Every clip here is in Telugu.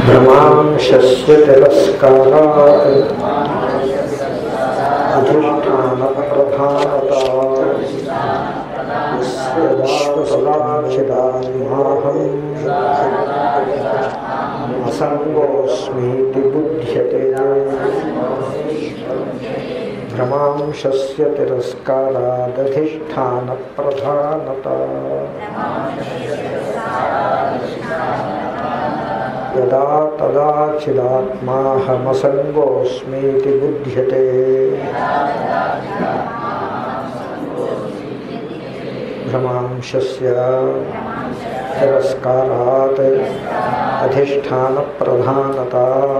భ్రమాంశస్య తిరస్కారాత్ అధిష్టానప్రధానత సదాచిదాహం అసంగోస్మీతి బుధ్యతే భ్రమాంశస్య తిరస్కారాదధిష్టానప్రధానత యదా తదా చిదాత్మాహమసంగోస్మీతి బుధ్యతే భ్రమాంశస్య తిరస్కారాత్ అధిష్టానప్రధానత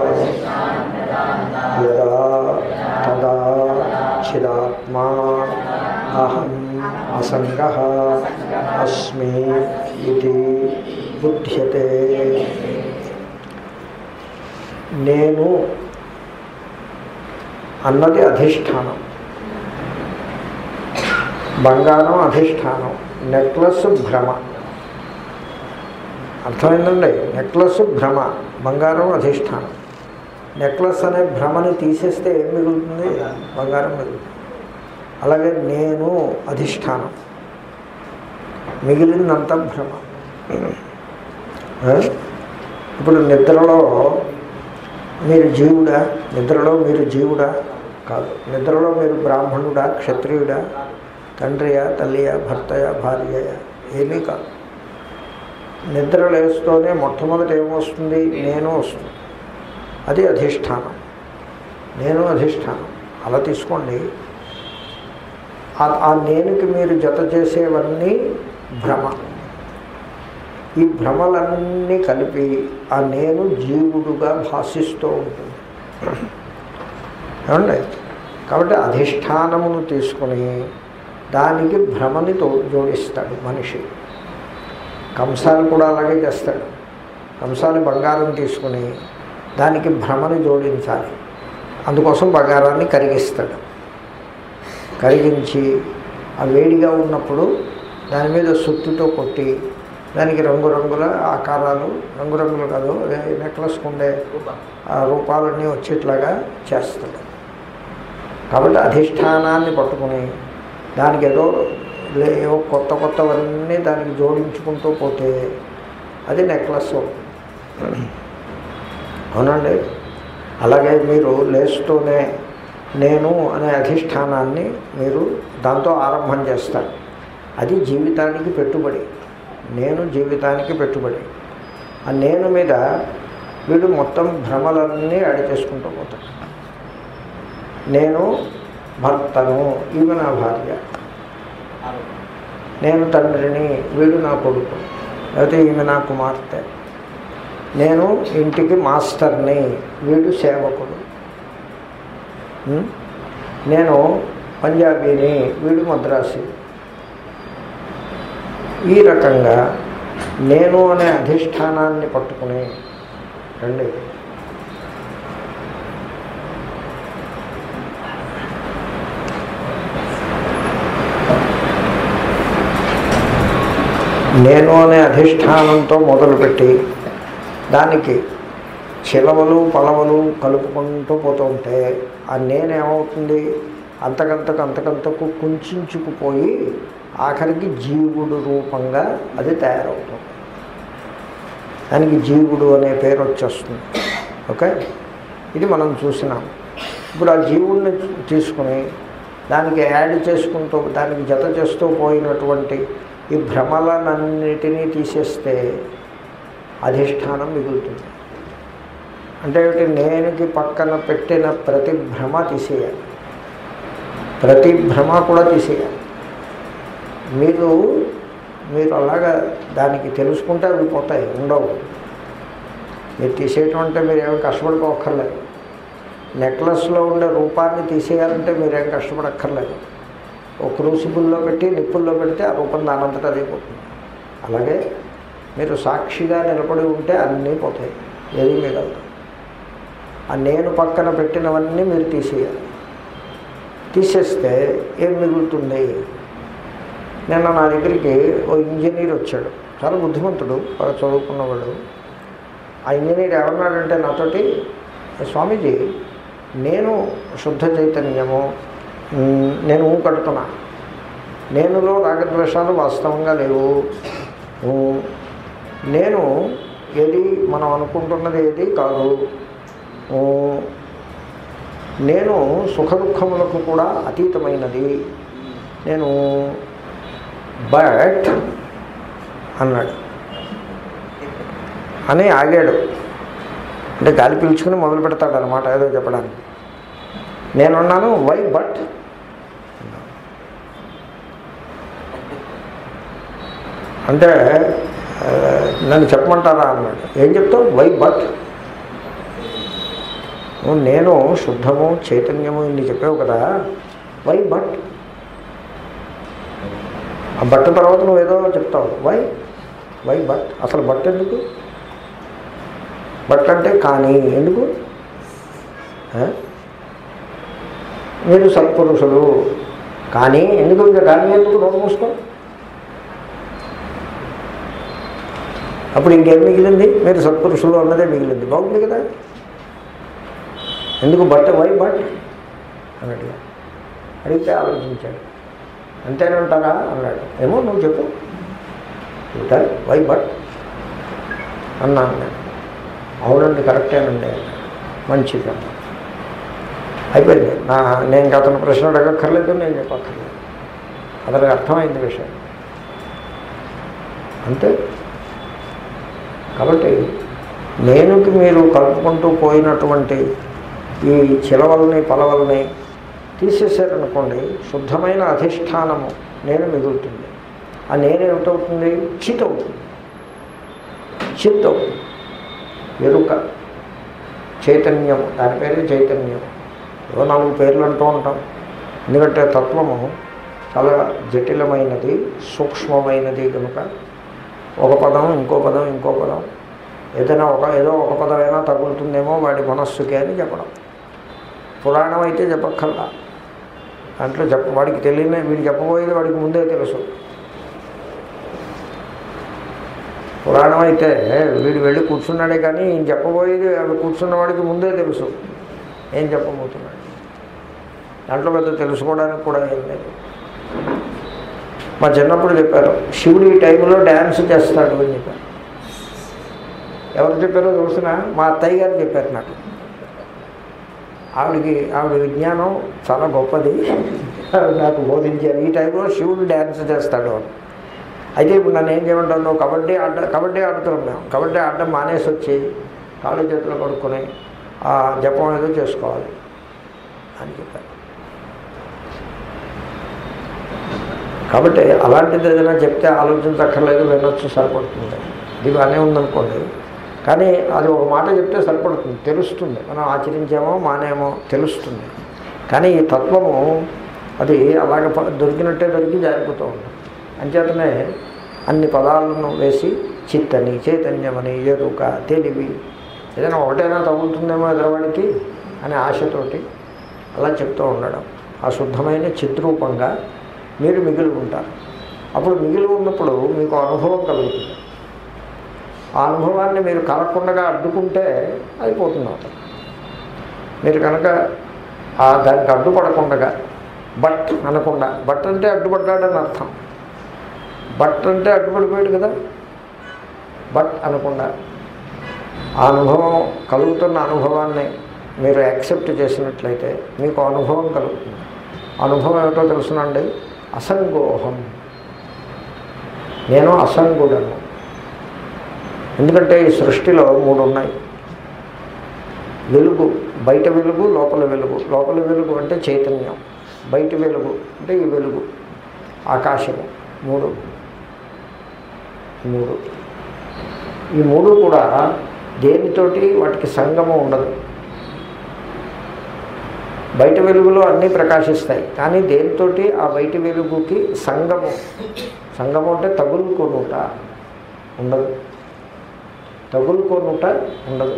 యదా తదా చిదాత్మా అహం అసంగ అస్మి ఇది బుధ్యతే నేను అన్నది అధిష్టానం బంగారం అధిష్టానం నెక్లెస్ భ్రమ అర్థమైందండి నెక్లెస్ భ్రమ బంగారం అధిష్టానం నెక్లెస్ అనే భ్రమని తీసేస్తే ఏం మిగులుతుంది బంగారం మిగులుతుంది అలాగే నేను అధిష్టానం మిగిలిందంతా భ్రమ ఆ? ఇప్పుడు నిద్రలో మీరు జీవుడా నిద్రలో మీరు జీవుడా కాదు నిద్రలో మీరు బ్రాహ్మణుడా క్షత్రియుడా తండ్రియా తల్లియా భర్తయా భార్యయా ఏమీ కాదు నిద్ర లేస్తూనే మొట్టమొదటి ఏమొస్తుంది నేను వస్తుంది అది అధిష్టానం నేను అధిష్టానం అలా తీసుకోండి ఆ- ఆ నేనుకి మీరు జత చేసేవన్నీ భ్రమ ఈ భ్రమలన్నీ కలిపి ఆ నేను జీవుడుగా భాషిస్తూ ఉంటుంది ఏమండి కాబట్టి అధిష్టానమును తీసుకుని దానికి భ్రమని తో జోడిస్తాడు మనిషి కంసాలు కూడా అలాగే చేస్తాడు కంసాలు బంగారం తీసుకుని దానికి భ్రమని జోడించాలి అందుకోసం బంగారాన్ని కరిగిస్తాడు కరిగించి ఆ వేడిగా ఉన్నప్పుడు దాని మీద సుత్తితో కొట్టి దానికి రంగురంగుల ఆకారాలు రంగురంగులు కాదు అదే నెక్లెస్కి ఉండే ఆ రూపాలన్నీ వచ్చేట్లాగా చేస్తాడు కాబట్టి అధిష్టానాన్ని పట్టుకుని దానికి ఏదో లే- ఏవో కొత్త కొత్తవన్నీ దానికి జోడించుకుంటూ పోతే అది నెక్లెస్ అవుతుంది అవునండి అలాగే మీరు లేస్తూనే నేను అనే అధిష్టానాన్ని మీరు దాంతో ఆరంభం చేస్తారు అది జీవితానికి పెట్టుబడి నేను జీవితానికి పెట్టుబడి ఆ నేను మీద వీడు మొత్తం భ్రమలన్నీ అడిచేసుకుంటూ పోతాడు నేను భర్తను ఈమె నా భార్య నేను తండ్రిని వీడు నా కొడుకు లేకపోతే ఈమె నా కుమార్తె నేను ఇంటికి మాస్టర్ని వీడు సేవకుడు ఉం? నేను పంజాబీని వీడు మద్రాసి ఈ రకంగా నేను అనే అధిష్టానాన్ని పట్టుకుని రండి నేను అనే అధిష్టానంతో మొదలుపెట్టి దానికి చిలవలు పలవలు కలుపుకుంటూ పోతూ ఉంటే ఆ నేనేమవుతుంది అంతకంతకు అంతకంతకు కుంచుకుపోయి ఆఖరికి జీవుడు రూపంగా అది తయారవుతుంది దానికి జీవుడు అనే పేరు వచ్చేస్తుంది ఓకే ఇది మనం చూసినాం ఇప్పుడు ఆ జీవుడిని తీసుకుని దానికి యాడ్ చేసుకుంటూ దానికి జత చేస్తూ పోయినటువంటి ఈ భ్రమలనన్నిటినీ తీసేస్తే అధిష్టానం మిగులుతుంది అంటే ఏమిటి నేనుకి పక్కన పెట్టిన ప్రతి భ్రమ తీసేయాలి ప్రతి భ్రమ కూడా తీసేయాలి మీరు మీరు అలాగా దానికి తెలుసుకుంటే అవి పోతాయి ఉండవు మీరు తీసేయటం అంటే మీరు ఏమి కష్టపడుకోక్కర్లేదు నెక్లెస్లో ఉండే రూపాన్ని తీసేయాలంటే మీరేం కష్టపడక్కర్లేదు ఓ క్రూసిబుల్లో పెట్టి నిప్పుల్లో పెడితే ఆ రూపం దానంతటా అదే పోతుంది అలాగే మీరు సాక్షిగా నిలబడి ఉంటే అన్నీ పోతాయి ఏది మిగలదు ఆ నేను పక్కన పెట్టినవన్నీ మీరు తీసేయాలి తీసేస్తే ఏం మిగులుతుంది నిన్న నా దగ్గరికి ఓ ఇంజనీర్ వచ్చాడు చాలా బుద్ధిమంతుడు బాగా చదువుకున్నవాడు ఆ ఇంజనీర్ ఏమన్నాడంటే నాతోటి స్వామీజీ నేను శుద్ధ చైతన్యము మ్, నేను ఊ కడుతున్నా నేనులో రాగద్వేషాలు వాస్తవంగా లేవు ఊ, నేను ఏది మనం అనుకుంటున్నది ఏది కాదు ఊ, నేను సుఖ దుఃఖములకు కూడా అతీతమైనది నేను బట్ అన్నాడు అని ఆగాడు అంటే గాలి పీల్చుకుని మొదలు పెడతాడు అనమాట ఏదో చెప్పడానికి నేనున్నాను వై బట్ అంటే ఆ, నన్ను చెప్పమంటారా అన్నాడు ఏం చెప్తావు వై బట్ నువ్వు నేను శుద్ధము చైతన్యము ఇన్ని చెప్పావు కదా వై బట్ ఆ బట్ట తర్వాత నువ్వు ఏదో చెప్తావు వై వై బట్ అసలు బట్ ఎందుకు బట్ అంటే కానీ ఎందుకు ఆ? మీరు సత్పురుషులు కానీ ఎందుకు ఇంకా కానీ ఎందుకు నోటు మూసుకో అప్పుడు ఇంకేం మిగిలింది మీరు సత్పురుషులు అన్నదే మిగిలింది బాగుంది కదా ఎందుకు బట్ వై బట్ అని అడిగా అడిగితే ఆలోచించాడు అంతేనంటారా అన్నాడు ఏమో నువ్వు చెప్పు ఉంటారు వై బట్ అన్నాను నేను అవునండి కరెక్టేనండి అన్నాడు. మంచిది అన్నాడు. అయిపోయింది నా నేను ఇంకా అతను ప్రశ్న అడగక్కర్లేదు నేను చెప్పక్కర్లేదు అతనికి అర్థమైంది విషయం అంతే కాబట్టి నేనుకి మీరు కలుపుకుంటూ పోయినటువంటి ఈ చిలవల్ని పలవల్ని తీసేసారనుకోండి శుద్ధమైన అధిష్టానము నేను మిగులుతుంది ఆ నేనేమిటవుతుంది చిత్ అవుతుంది చిత్ అవుతుంది ఎరుక చైతన్యము దాని పేరే చైతన్యం ఏవో నాలుగు పేర్లు అంటూ ఉంటాం ఎందుకంటే తత్వము చాలా జటిలమైనది సూక్ష్మమైనది కనుక ఒక పదం ఇంకో పదం ఇంకో పదం ఏదైనా ఒక ఏదో ఒక పదమైనా తగులుతుందేమో వాడి మనస్సుకి అని చెప్పడం పురాణం అయితే చెప్పక్కర్లా దాంట్లో చెప్ప వాడికి తెలియని వీడు చెప్పబోయేది వాడికి ముందే తెలుసు పురాణం అయితే వీడు వెళ్ళి కూర్చున్నాడే కానీ ఈయన చెప్పబోయేది అవి కూర్చున్న వాడికి ముందే తెలుసు ఏం చెప్పబోతున్నాడు దాంట్లో పెద్ద తెలుసుకోవడానికి కూడా ఏం లేదు మా చిన్నప్పుడు చెప్పారు శివుడు ఈ టైంలో డ్యాన్స్ చేస్తాడు అని చెప్పారు ఎవరు చెప్పారో తెలుసిన మా అత్తయ్య గారు చెప్పారు నాకు ఆవిడకి ఆవిడ విజ్ఞానం చాలా గొప్పది ఆవిడ నాకు బోధించారు ఈ టైంలో శివుడు డ్యాన్స్ చేస్తాడు అని అయితే ఇప్పుడు నన్ను ఏం చేయమంటావు నువ్వు కబడ్డీ ఆడ కబడ్డీ ఆడుతున్నాం మేము కబడ్డీ ఆడడం మానేసి వచ్చి కాళ్ళు చేతులు కడుక్కొని ఆ జపం ఏదో చేసుకోవాలి అని చెప్పారు కాబట్టి అలాంటిది ఏదైనా చెప్తే ఆలోచించక్కర్లేదు వినొచ్చు సరిపడుతుంది ఇది బాగానే ఉందనుకోండి కానీ అది ఒక మాట చెప్తే సరిపడుతుంది తెలుస్తుంది మనం ఆచరించామో మానేమో తెలుస్తుంది కానీ ఈ తత్వము అది అలాగ ప- దొరికినట్టే దొరికి జారిపోతూ ఉంటుంది అంచేతనే అన్ని పదాలను వేసి చిత్తని చైతన్యమని ఎరుక తెలివి ఏదైనా ఒకటైనా తగులుతుందేమో ఎదురవాడికి అనే ఆశతోటి అలా చెప్తూ ఉండడం ఆ శుద్ధమైన చిత్రూపంగా మీరు మిగిలి ఉంటారు అప్పుడు మిగిలి ఉన్నప్పుడు మీకు అనుభవం కలుగుతుంది ఆ అనుభవాన్ని మీరు కలగకుండా అడ్డుకుంటే అయిపోతుంది అవతల మీరు కనుక ఆ దానికి అడ్డుపడకుండా బట్ అనకుండా బట్ అంటే అడ్డుపడ్డాడని అర్థం బట్ అంటే అడ్డుపడిపోయాడు కదా బట్ అనకుండా ఆ అనుభవం కలుగుతున్న అనుభవాన్ని మీరు యాక్సెప్ట్ చేసినట్లయితే మీకు అనుభవం కలుగుతుంది అనుభవం ఏమిటో తెలుసునండి అసంగోహం నేను అసంగుడను ఎందుకంటే ఈ సృష్టిలో మూడు ఉన్నాయి వెలుగు బయట వెలుగు లోపల వెలుగు లోపల వెలుగు అంటే చైతన్యం బయట వెలుగు అంటే ఈ వెలుగు ఆకాశము మూడు మూడు ఈ మూడు కూడా దేనితోటి వాటికి సంగమం ఉండదు బయట వెలుగులో అన్నీ ప్రకాశిస్తాయి కానీ దేనితోటి ఆ బయట వెలుగుకి సంగమం సంగమం అంటే తగులుకొనుట ఉండదు తగులుకొనుట ఉండదు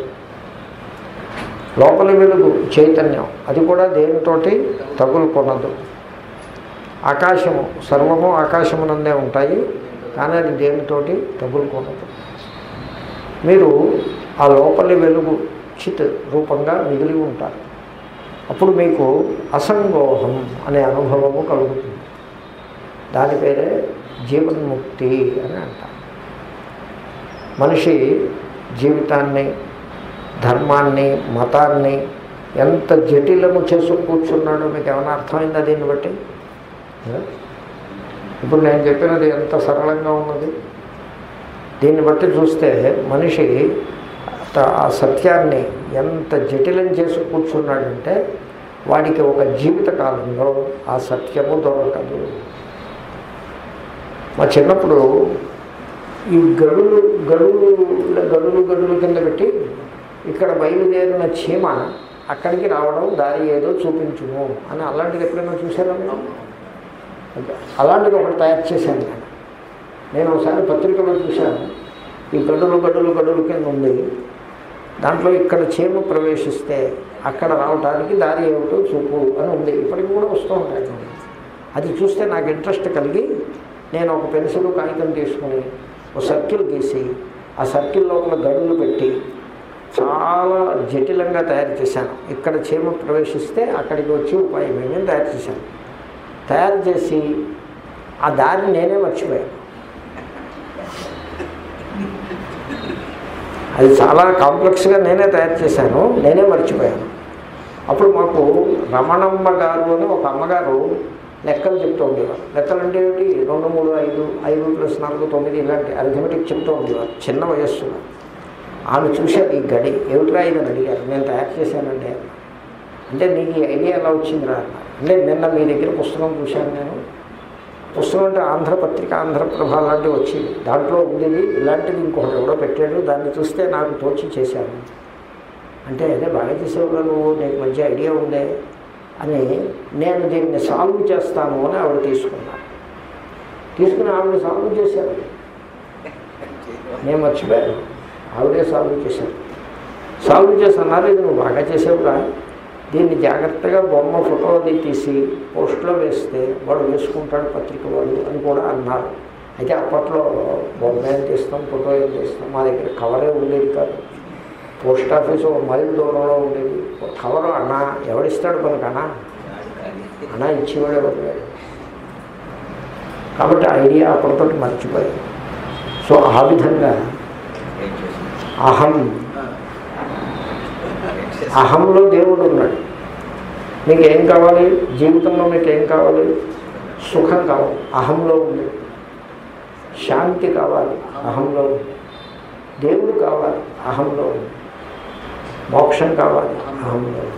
లోపల వెలుగు చైతన్యం అది కూడా దేనితోటి తగులుకొనదు ఆకాశము సర్వము ఆకాశమునందే ఉంటాయి కానీ అది దేనితోటి తగులుకొనదు మీరు ఆ లోపలి వెలుగు చిత్ రూపంగా మిగిలి ఉంటారు అప్పుడు మీకు అసంగోహం అనే అనుభవము కలుగుతుంది దాని పేరే జీవన్ముక్తి అని అంటారు మనిషి జీవితాన్ని ధర్మాన్ని మతాన్ని ఎంత జటిలము చేసుకు కూర్చున్నాడో మీకు ఏమైనా అర్థమైందా దీన్ని బట్టి ఇప్పుడు నేను చెప్పినది ఎంత సరళంగా ఉన్నది దీన్ని బట్టి చూస్తే మనిషి త- ఆ సత్యాన్ని ఎంత జటిలం చేసి కూర్చున్నాడంటే వాడికి ఒక జీవిత కాలంలో ఆ సత్యము దొరకదు మా చిన్నప్పుడు ఈ గడులు గడులు గడులు గడులు కింద పెట్టి ఇక్కడ బయలుదేరిన చీమ అక్కడికి రావడం దారి ఏదో చూపించుము అని అలాంటిది ఎప్పుడైనా చూసారా మీరు అలాంటిది ఒకటి తయారు చేశాను నేను నేను ఒకసారి పత్రికలో చూశాను ఈ గడులు గడులు గడులు కింద ఉంది దాంట్లో ఇక్కడ చీమ ప్రవేశిస్తే అక్కడ రావడానికి దారి ఏమిటో చూపు అని ఉంది ఇప్పటికి కూడా వస్తూ ఉంటాయి అది చూస్తే నాకు ఇంట్రెస్ట్ కలిగి నేను ఒక పెన్సిల్ కాగితం తీసుకుని ఒక సర్కిల్ గీసి ఆ సర్కిల్ లోపల గడులు పెట్టి చాలా జటిలంగా తయారు చేశాను ఇక్కడ చీమ ప్రవేశిస్తే అక్కడికి వచ్చి ఉపాయం ఏమేమి తయారు చేశాను తయారు చేసి ఆ దారిని నేనే మర్చిపోయాను అది చాలా కాంప్లెక్స్గా నేనే తయారు చేశాను నేనే మర్చిపోయాను అప్పుడు మాకు రమణమ్మ గారు అని ఒక అమ్మగారు లెక్కలు చెప్తూ ఉండేవారు లెక్కలు అంటే ఏమిటి రెండు మూడు ఐదు ఐదు ప్లస్ నాలుగు తొమ్మిది ఇలాంటి అరిథమెటిక్ చెప్తూ ఉండేవారు చిన్న వయస్సులో ఆమె చూశారు ఈ గడి ఏమిటిరా ఇదని అడిగారు నేను తయారు చేశానండి అన్నారు. అంటే నీకు ఈ ఐడియా ఎలా వచ్చిందిరా అన్నారు అంటే నిన్న మీ దగ్గర పుస్తకం చూశాను నేను పుస్తకం అంటే ఆంధ్రపత్రిక ఆంధ్రప్రభ లాంటివి వచ్చేది దాంట్లో ఉండేది ఇలాంటిది ఇంకొకటి ఎవడో పెట్టాడు దాన్ని చూస్తే నాకు తోచి చేశాను అంటే అదే బాగా చేసేవాళ్ళు నువ్వు నీకు మంచి ఐడియా ఉందే అని నేను దీన్ని సాల్వ్ చేస్తాను అని ఆవిడ తీసుకున్నాను తీసుకుని ఆవిడ సాల్వ్ చేశాను నేను మర్చిపోయాను ఆవిడే సాల్వ్ చేశాను సాల్వ్ చేసి అన్నారు ఇది నువ్వు బాగా చేసేవురా దీన్ని జాగ్రత్తగా బొమ్మ ఫోటో అది తీసి పోస్ట్లో వేస్తే వాడు వేసుకుంటాడు పత్రిక వాడు అని కూడా అన్నారు అయితే అప్పట్లో బొమ్మ ఏం తీస్తాం ఫోటో ఏం తీస్తాం మా దగ్గర కవరే ఉండేది కాదు పోస్ట్ ఆఫీస్ ఒక మైల్ దూరంలో ఉండేది కవర్ అన్నా ఎవడిస్తాడు మనకు అన్నా అన్నా ఇచ్చేవాడు ఎవరు లేడు కాబట్టి ఐడియా అప్పటితో మర్చిపోయాయి సో ఆ విధంగా అహం అహంలో దేవుడు ఉన్నాడు మీకు ఏం కావాలి జీవితంలో మీకు ఏం కావాలి సుఖం కావాలి అహంలో ఉంది శాంతి కావాలి అహంలో ఉంది దేవుడు కావాలి అహంలో ఉంది మోక్షం కావాలి అహంలో ఉంది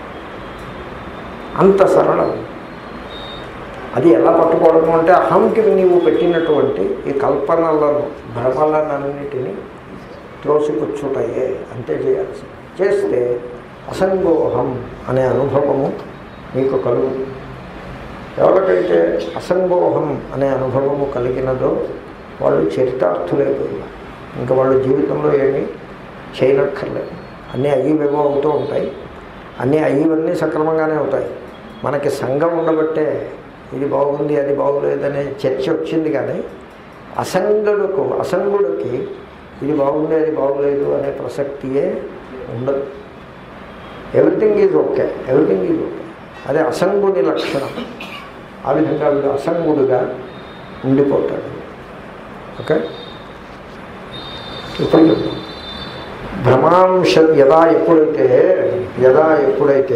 అంత సరళం అది ఎలా పట్టుకోవడం అంటే అహంకి నీవు పెట్టినటువంటి ఈ కల్పనలను భ్రమలనన్నిటినీ త్రోసిపుచ్చుటయే అంతే చేయాల్సి చేస్తే అసంగోహం అనే అనుభవము మీకు కలుగుతుంది ఎవరికైతే అసంగోహం అనే అనుభవము కలిగినదో వాళ్ళు చరితార్థులైపోయినారు ఇంకా వాళ్ళ జీవితంలో ఏమీ చేయనక్కర్లేదు అన్నీ అయ్యివేమో అవుతూ ఉంటాయి అన్నీ అయ్యివన్నీ సక్రమంగానే అవుతాయి మనకి సంఘం ఉండబట్టే ఇది బాగుంది అది బాగులేదనే చర్చ వచ్చింది కానీ అసంగుడుకు అసంగుడికి ఇది బాగుంది అది బాగులేదు అనే ప్రసక్తియే ఉండదు everything is okay everything is okay అదే అసంగుడి లక్షణం ఆ విధంగా వీడు అసంగుడుగా ఉండిపోతాడు ఓకే ఇప్పుడు చెప్తాం భ్రమాంశ యదా ఎప్పుడైతే యదా ఎప్పుడైతే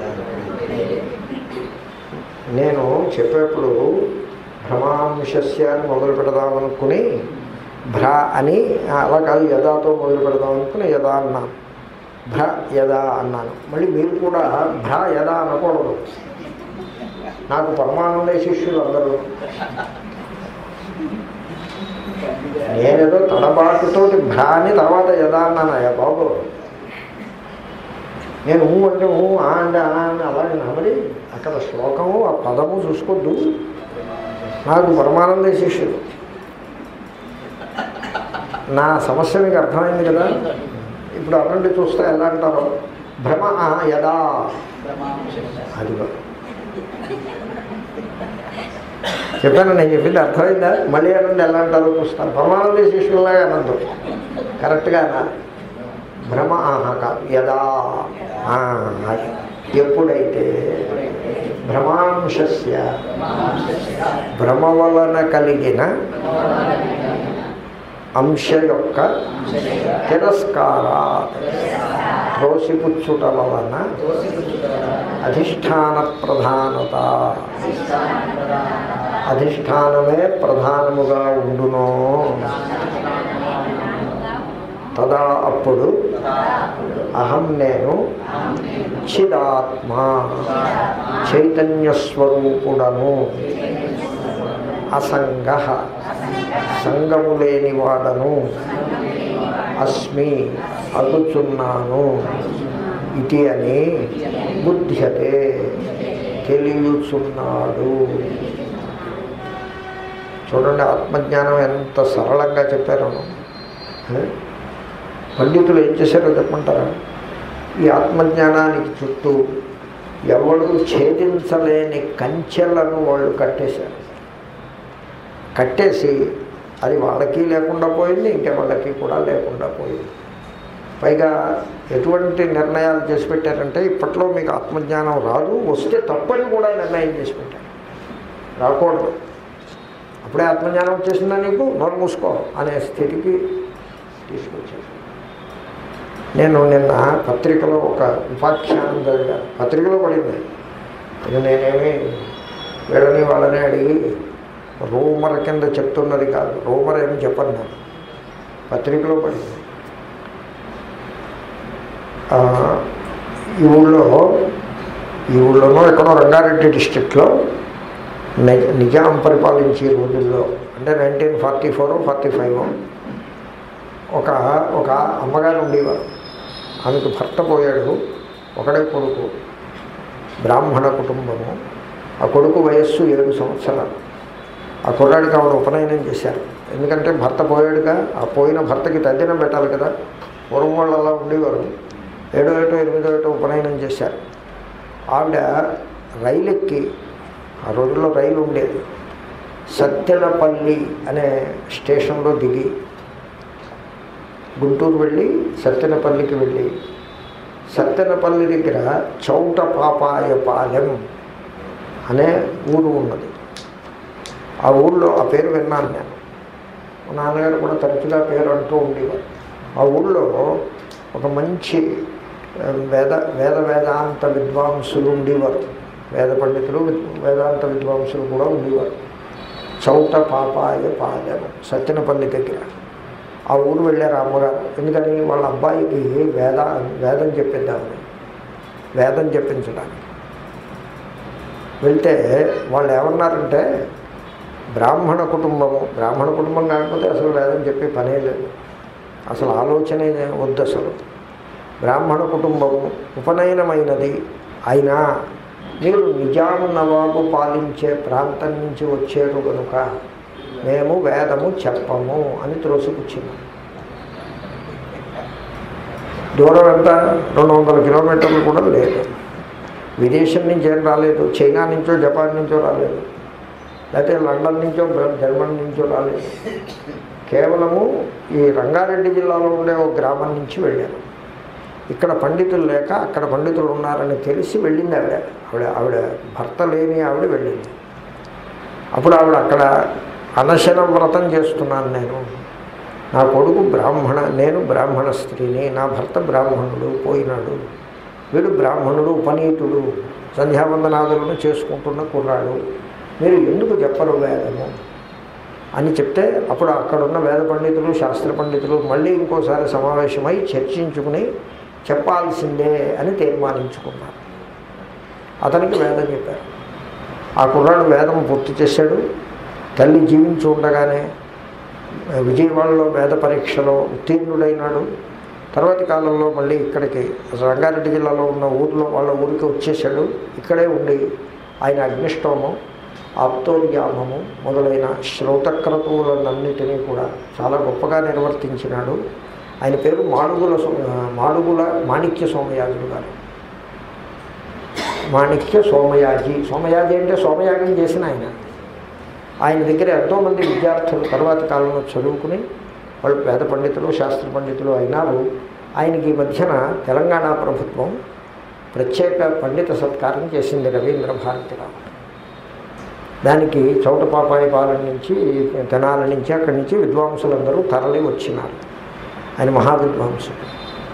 నేను చెప్పేప్పుడు భ్రమాంశస్య అని మొదలు పెడదామనుకుని భ్ర అని అలా కాదు యదాతో మొదలు పెడదామనుకుని యదా అన్నాను భ్ర యదా అన్నాను మళ్ళీ మీరు కూడా భ్ర యదా అనకూడదు నాకు పరమానంద శిష్యులు అందరూ నేనేదో తడబాటుతోటి భ్రా అని తర్వాత యదా అన్నానయ్యా బాబు నేను ఊ అంటే ఊ ఆ అంటే ఆ అని అలాగే నమ్మడి అక్కడ శ్లోకము ఆ పదము చూసుకోద్దు నాకు పరమానంద శిష్యుడు నా సమస్య మీకు అర్థమైంది కదా ఇప్పుడు అలాంటి చూస్తే ఎలా అంటారు భ్రమ ఆ, యదా అదిగో చెప్పాను నేను చెప్పింది అర్థమైందా మళ్ళీ అనండి ఎలా అంటారో చూస్తాను పరమానంద శిష్యులాగా అనందు కరెక్ట్గా అనాలి భ్రమ ఆహా కాదు యదా ఆ, అది. ఎప్పుడైతే భ్రమాంశస్య భ్రమ వలన కలిగిన అంశ యొక్క తిరస్కారా త్రోసిపుచ్చుట వలన అధిష్టాన ప్రధానత అధిష్టానమే ప్రధానముగా ఉండునో తదా అప్పుడు అహం నేను చిదాత్మ చైతన్యస్వరూపుడను అసంగ సంగము లేనివాడను అస్మి అగుచున్నాను ఇది అని బుద్ధ్యతే తెలియచున్నాడు చూడండి ఆత్మజ్ఞానం ఎంత సరళంగా చెప్పారు ఏ? పండితులు ఏం చేశారో చెప్పమంటారా ఈ ఆత్మజ్ఞానానికి చుట్టూ ఎవడు ఛేదించలేని కంచెలను వాళ్ళు కట్టేశారు కట్టేసి అది వాళ్ళకి లేకుండా పోయింది ఇంకెవాళ్ళకి కూడా లేకుండా పోయింది పైగా ఎటువంటి నిర్ణయాలు చేసి పెట్టారంటే ఇప్పట్లో మీకు ఆత్మజ్ఞానం రాదు వస్తే తప్పని కూడా నిర్ణయం చేసి పెట్టారు రాకూడదు అప్పుడే ఆత్మజ్ఞానం వచ్చేసిందా నీకు నోరు మూసుకో అనే స్థితికి తీసుకొచ్చారు నేను నిన్న పత్రికలో ఒక ఉపాఖ్యానం చదివాను పత్రికలో పడింది ఇది నేనేమి వీళ్ళని వాళ్ళని అడిగి రూమర్ కింద చెప్తున్నది కాదు రూమర్ ఏమి చెప్పను నేను పత్రికలో పడింది ఆ, ఈ ఊళ్ళో ఈ ఊళ్ళోనో ఎక్కడో రంగారెడ్డి డిస్టిక్లో ని- నిజాం పరిపాలించే రోజుల్లో అంటే nineteen forty four forty five ఒక ఒక అమ్మగారు ఉండేవారు ఆమెకు భర్త పోయాడు ఒకడే కొడుకు బ్రాహ్మణ కుటుంబము ఆ కొడుకు వయస్సు ఏడు సంవత్సరాలు ఆ కుర్రాడికి ఆవిడ ఉపనయనం చేశారు ఎందుకంటే భర్త పోయాడుగా ఆ పోయిన భర్తకి తద్దినం పెట్టాలి కదా పూర్వం వాళ్ళు అలా ఉండేవారు ఏడో ఏటో ఎనిమిదో ఏటో ఉపనయనం చేశారు ఆవిడ రైలు ఎక్కి ఆ రోజుల్లో రైలు ఉండేది సత్తెనపల్లి అనే స్టేషన్లో దిగి గుంటూరు వెళ్ళి సత్తెనపల్లికి వెళ్ళి సత్తెనపల్లి దగ్గర చౌట పాపాయపాలెం అనే ఊరు ఉన్నది ఆ ఊళ్ళో ఆ పేరు విన్నాను నేను మా నాన్నగారు కూడా తరచుగా పేరు అంటూ ఉండేవారు ఆ ఊళ్ళో ఒక మంచి ఆ, వేద వేద వేదాంత విద్వాంసులు ఉండేవారు వేద పండితులు విద్- వేదాంత విద్వాంసులు కూడా ఉండేవారు చౌట పాపాయ పాలెం సత్యనపల్లి దగ్గర ఆ ఊరు వెళ్ళారు ఆ అమ్మగారు ఎందుకని వాళ్ళ అబ్బాయికి వేద వేదం చెప్పిద్దామని వేదం చెప్పించడానికి వెళ్తే వాళ్ళు ఏమన్నారంటే బ్రాహ్మణ కుటుంబము బ్రాహ్మణ కుటుంబం కాకపోతే అసలు వేదం చెప్పే పనే లేదు అసలు ఆలోచనే వద్దు అసలు బ్రాహ్మణ కుటుంబము ఉపనయనమైనది అయినా మీరు నిజాం నవాబు పాలించే ప్రాంతం నుంచి వచ్చారు కనుక మేము వేదము చెప్పము అని త్రోసిపుచ్చినాం దూరం ఎంత రెండు వందల కిలోమీటర్లు కూడా లేదు విదేశం నుంచి ఏం రాలేదు చైనా నుంచో జపాన్ నుంచో రాలేదు లేకపోతే లండన్ నుంచో బ్ర- జర్మనీ నుంచో రాలేదు కేవలము ఈ రంగారెడ్డి జిల్లాలో ఉండే ఒక గ్రామం నుంచి వెళ్ళారు ఇక్కడ పండితులు లేక అక్కడ పండితులు ఉన్నారని తెలిసి వెళ్ళింది ఆవిడ ఆవిడ ఆవిడ భర్త లేని ఆవిడ వెళ్ళింది అప్పుడు ఆవిడ అక్కడ అనశన వ్రతం చేస్తున్నాను నేను నా కొడుకు బ్రాహ్మణ నేను బ్రాహ్మణ స్త్రీని నా భర్త బ్రాహ్మణుడు పోయినాడు వీడు బ్రాహ్మణుడు ఉపనీతుడు సంధ్యావందనాదులను చేసుకుంటున్న కుర్రాడు మీరు ఎందుకు చెప్పరు వేదము అని చెప్తే అప్పుడు అక్కడున్న వేద పండితులు శాస్త్ర పండితులు మళ్ళీ ఇంకోసారి సమావేశమై చర్చించుకుని చెప్పాల్సిందే అని తీర్మానించుకున్నారు అతనికి వేదం చెప్పారు ఆ కుర్రాడు వేదం పూర్తి చేశాడు తల్లి జీవించి ఉండగానే విజయవాడలో వేద పరీక్షలో ఉత్తీర్ణుడైనాడు తర్వాతి కాలంలో మళ్ళీ ఇక్కడికి రంగారెడ్డి జిల్లాలో ఉన్న ఊరిలో వాళ్ళ ఊరికి వచ్చేసాడు ఇక్కడే ఉండి ఆయన అగ్నిష్టోమం ఆప్తోర్యామము మొదలైన శ్రౌతక్రతువులన్నిటినీ కూడా చాలా గొప్పగా నిర్వర్తించినాడు ఆయన పేరు మాడుగుల సో మాడుగుల మాణిక్య సోమయాజులు గారు మాణిక్య సోమయాజి సోమయాజి అంటే సోమయాగం చేసిన ఆయన ఆయన దగ్గర ఎంతోమంది విద్యార్థులు తర్వాతి కాలంలో చదువుకుని వాళ్ళు వేద పండితులు శాస్త్ర పండితులు అయినారు ఆయనకి ఈ మధ్యన తెలంగాణ ప్రభుత్వం ప్రత్యేక పండిత సత్కారం చేసింది రవీంద్ర భారతిరావు దానికి చౌటపాపాయి పాలన నుంచి తెనాల నుంచి అక్కడి నుంచి విద్వాంసులందరూ తరలి వచ్చినారు ఆయన మహావిద్వాంసుడు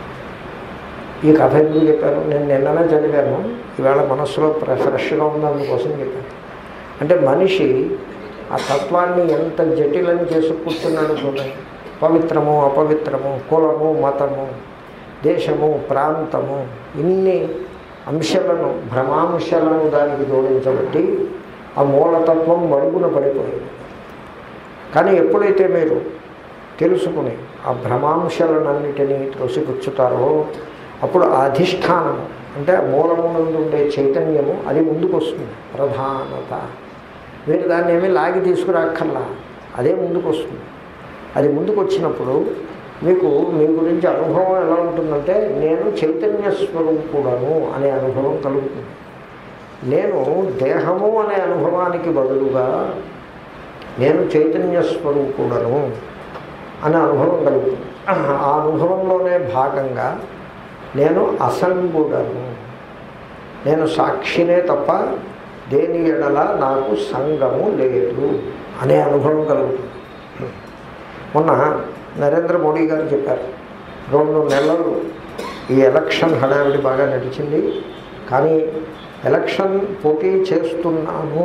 ఈ కథ ఎందుకు చెప్పాను నేను నిన్ననే చదివాను ఈవేళ మనస్సులో ఫ్రె- ఫ్రెష్గా ఉంది అందుకోసం చెప్పాను అంటే మనిషి ఆ తత్వాన్ని ఎంత జటిలం చేసి కూర్చున్నాడు చూడండి పవిత్రము అపవిత్రము కులము మతము దేశము ప్రాంతము ఇన్ని అంశాలను భ్రమాంశాలను దానికి జోడించబట్టి ఆ మూలతత్వం మరుగున పడిపోయింది కానీ ఎప్పుడైతే మీరు తెలుసుకుని ఆ భ్రమాంశాలన్నిటినీ త్రోసిపుచ్చుతారో అప్పుడు ఆ అధిష్టానము అంటే ఆ మూలమునందు ఉండే చైతన్యము అది ముందుకు వస్తుంది ప్రధానత మీరు దాన్ని ఏమీ లాగి తీసుకురాక్కర్లా అదే ముందుకు వస్తుంది అది ముందుకు వచ్చినప్పుడు మీకు మీ గురించి అనుభవం ఎలా ఉంటుందంటే నేను చైతన్య స్వరూపుడను అనే అనుభవం కలుగుతుంది నేను దేహము అనే అనుభవానికి బదులుగా నేను చైతన్య స్వరూపుడను అనే అనుభవం కలుగుతుంది ఆ అనుభవంలోనే భాగంగా నేను అసంగుడను నేను సాక్షినే తప్ప దేని ఎడల నాకు సంగము లేదు అనే అనుభవం కలుగుతుంది మొన్న నరేంద్ర మోడీ గారు చెప్పారు రెండు నెలలు ఈ ఎలక్షన్ హడావిడి బాగా నడిచింది కానీ ఎలక్షన్ పోటీ చేస్తున్నాను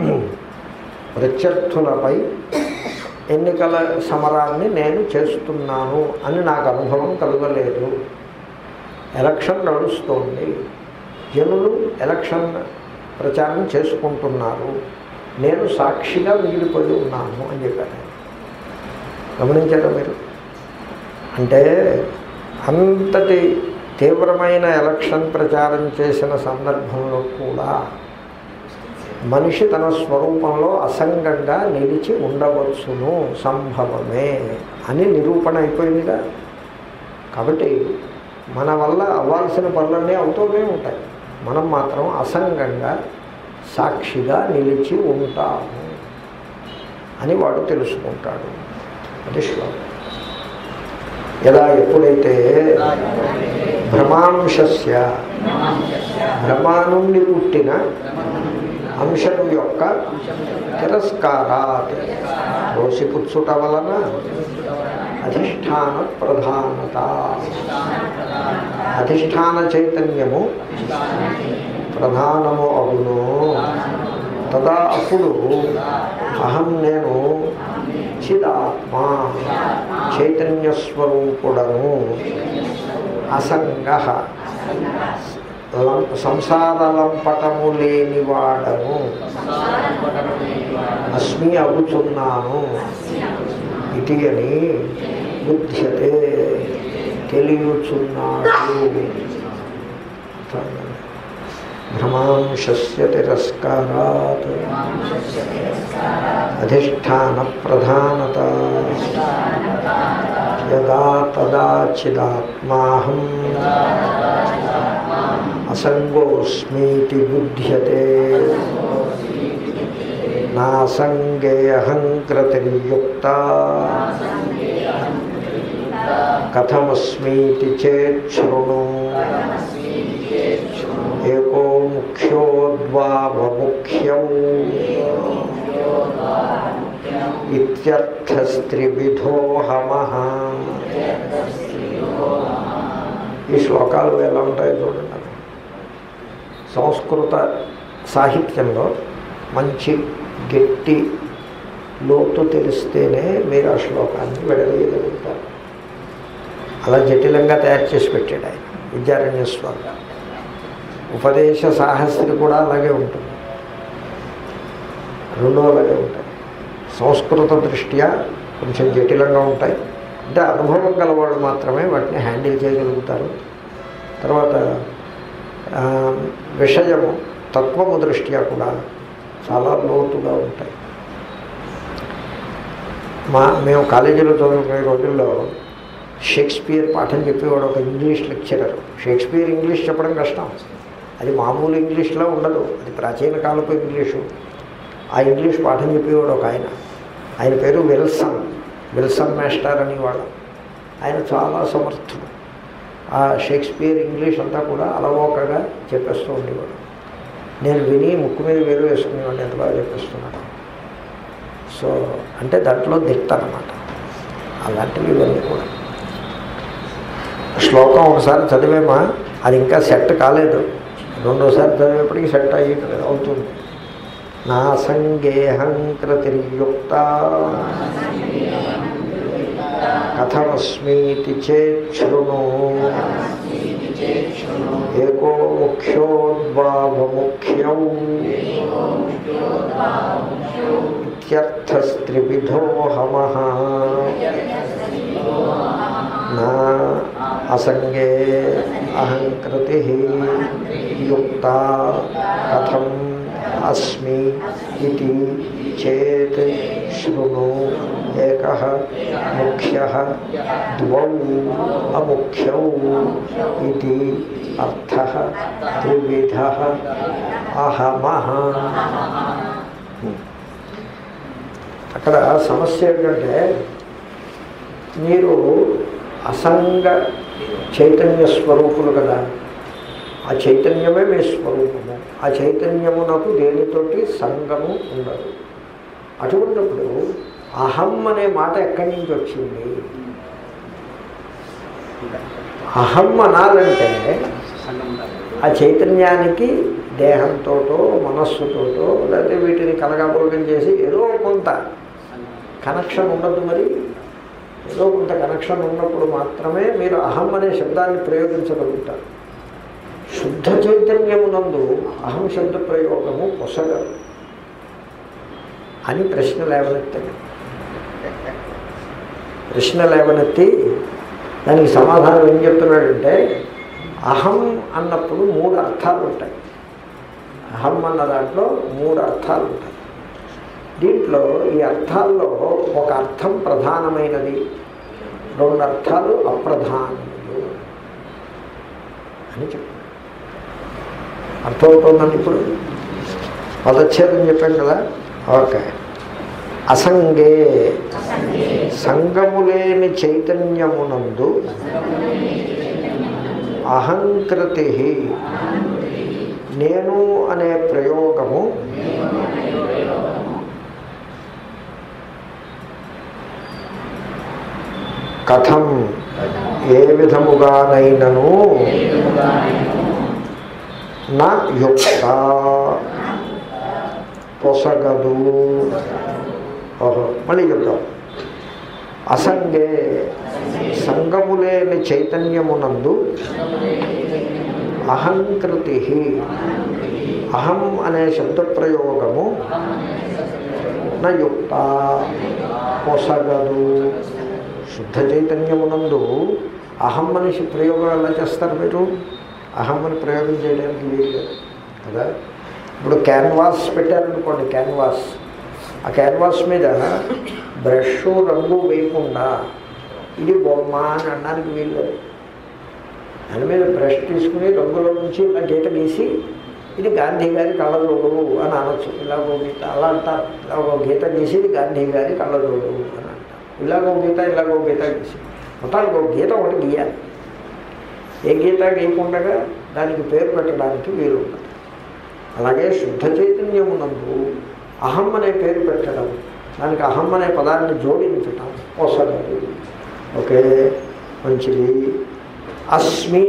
ప్రత్యర్థులపై ఎన్నికల సమరాన్ని నేను చేస్తున్నాను అని నాకు అనుభవం కలగలేదు ఎలక్షన్ నడుస్తోంది జనులు ఎలక్షన్ ప్రచారం చేసుకుంటున్నారు నేను సాక్షిగా మిగిలిపోయి ఉన్నాను అని చెప్పాను ఆయన. గమనించారా మీరు అంటే అంతటి తీవ్రమైన ఎలక్షన్ ప్రచారం చేసిన సందర్భంలో కూడా మనిషి తన స్వరూపంలో అసంగంగా నిలిచి ఉండవచ్చును సంభవమే అని నిరూపణ అయిపోయిందిగా కాబట్టి మన వల్ల అవ్వాల్సిన పనులన్నీ అవుతూనే ఉంటాయి మనం మాత్రం అసంగంగా సాక్షిగా నిలిచి ఉంటాము అని వాడు తెలుసుకుంటాడు అది శ్లోకం ఎలా ఎప్పుడైతే భ్రమాంశస్య భ్రమ నుండి పుట్టిన అంశము యొక్క తిరస్కారాత్ దోషిపుచ్చుట వలన అధిష్టాన ప్రధానత అధిష్టాన చైతన్యము ప్రధానము అవును తదా అప్పుడు అహం నేను చిదాత్మ చైతన్య స్వరూపుడను అసంగ లం- సంసార లంపటము లేనివాడను అస్మి అగుచున్నాను ఇది అని బుద్ధ్యతే తెలియచున్నాడు భ్రమాంశస్య తిరస్కారాత్ అధిష్టాన ప్రధానత యదా తదా చిదాత్మాహం అసంగోస్మీతి బుధ్యతే నాసంగేహం క్రతిర్యుక్త కథమస్మీతి చేచ్ఛృణు ఏకో ముఖ్యోద్వావముఖ్యం ఇత్యర్థస్త్రివిధోహమః ఈ శ్లోకాలు ఎలా ఉంటాయో చూడండి సంస్కృత సాహిత్యంలో మంచి గట్టి లోతు తెలిస్తేనే మీరు ఆ శ్లోకాన్ని విడదీయగలుగుతారు అలా జటిలంగా తయారు చేసి పెట్టాడు ఆయన విద్యారణ్య స్వామి గారు. ఉపదేశ సాహస్రి కూడా అలాగే ఉంటుంది రెండో అలాగే ఉంటాయి సంస్కృత దృష్ట్యా కొంచెం జటిలంగా ఉంటాయి అంటే అనుభవం గలవాళ్ళు మాత్రమే వాటిని హ్యాండిల్ చేయగలుగుతారు తర్వాత ఆ, విషయము తత్వము దృష్ట్యా కూడా చాలా లోతుగా ఉంటాయి మా మేము కాలేజీలో చదువుకునే రోజుల్లో షేక్స్పియర్ పాఠం చెప్పేవాడు ఒక ఇంగ్లీష్ లెక్చరర్ షేక్స్పియర్ ఇంగ్లీష్ చెప్పడం కష్టం అది మామూలు ఇంగ్లీష్లో ఉండదు అది ప్రాచీన కాలపు ఇంగ్లీషు ఆ ఇంగ్లీష్ పాఠం చెప్పేవాడు ఒక ఆయన ఆయన పేరు విల్సన్ విల్సన్ మాస్టర్ అనేవాడు ఆయన చాలా సమర్థుడు ఆ షేక్స్పియర్ ఇంగ్లీష్ అంతా కూడా అలవోకగా చెప్పేస్తూ ఉండేవాడు నేను విని ముక్కు మీద వేరు వేసుకునేవాడిని ఎంత బాగా చెప్పేస్తున్నాను సో అంటే దాంట్లో దిక్తారన్నమాట అలాంటివి ఇవన్నీ కూడా శ్లోకం ఒకసారి చదివేమా అది ఇంకా సెట్ కాలేదు రెండోసారి చదివేప్పటికి సెట్ అయ్యి అవుతుంది నా సంగేహం కృతిర్యుక్త కథమస్మీతి చేచ్ఛృణు ఏకో ముఖ్యోద్భావముఖ్యౌ ఇత్యర్థస్త్రివిధోహమః నా అసంగే అహంకృతి యుక్త కథం అస్మి ఇది చేత్ శృణు ఏక ముఖ్య ద్వౌ అముఖ్యౌ ఇది అర్థ త్రివిధ అహమః అక్కడ సమస్య ఏంటంటే మీరు అసంగ చైతన్య స్వరూపులు కదా ఆ చైతన్యమే మీ స్వరూపము ఆ చైతన్యమునకు దేనితోటి సంగము ఉండదు అటువంటిప్పుడు అహం అనే మాట ఎక్కడి నుంచి వచ్చింది అహం అనాలంటే ఆ చైతన్యానికి దేహంతోటో మనస్సుతోటో లేకపోతే వీటిని కలగాపూర్వకం చేసి ఏదో కొంత కనెక్షన్ ఉండదు మరి ఏదో కొంత కనెక్షన్ ఉన్నప్పుడు మాత్రమే మీరు అహం అనే శబ్దాన్ని ప్రయోగించగలుగుతారు శుద్ధ చైతన్యమునందు అహం శబ్ద ప్రయోగము పొసగదు అని ప్రశ్న లేవనెత్తాడు ప్రశ్న లేవనెత్తి దానికి సమాధానం ఏం చెప్తున్నాడంటే అహం అన్నప్పుడు మూడు అర్థాలు ఉంటాయి అహం అన్న దాంట్లో మూడు అర్థాలు ఉంటాయి దీంట్లో ఈ అర్థాల్లో ఒక అర్థం ప్రధానమైనది రెండు అర్థాలు అప్రధానములు అని చెప్పారు అర్థమవుతుందండి ఇప్పుడు పదచ్ఛేదం చెప్పాను కదా ఓకే అసంగే సంగము లేని చైతన్యమునందు అహంకృతి నేను అనే ప్రయోగము కథం ఏ విధముగానైనను నా యుక్త పొసగదు ఓహో మళ్ళీ చెప్తాం అసంగే సంగము లేని చైతన్యమునందు అహంకృతి అహం అనే శబ్ద ప్రయోగము నా యుక్త పొసగదు శుద్ధ చైతన్యమునందు అహం మనిషి ప్రయోగం ఎలా చేస్తారు మీరు అహం అని ప్రయోగం చేయడానికి వీలు కదా ఇప్పుడు క్యాన్వాస్ పెట్టారనుకోండి క్యాన్వాస్ ఆ క్యాన్వాస్ మీద బ్రష్ రంగు వేయకుండా ఇది బొమ్మ అని అనడానికి వీలు దాని మీద బ్రష్ తీసుకుని రంగుల నుంచి ఇలా గీత గీసి ఇది గాంధీ గారి కళ్ళజోడు అని అనొచ్చు ఇలాగో గీత అలా అంటారు ఇలాగో గీత గీసి ఇది గాంధీ గారి కళ్ళజోడు అని అంటారు ఇలాగో గీత ఇలాగో గీత గీసి మొత్తానికి ఒక గీత ఒకటి గీయాలి ఏ గీత గీయకుండా దానికి పేరు పెట్టడానికి వీలు ఉంటుంది అలాగే శుద్ధ చైతన్యమునందు అహం అనే పేరు పెట్టడం దానికి అహం అనే పదాన్ని జోడించటం అవసరం ఓకే మంచిది అస్మి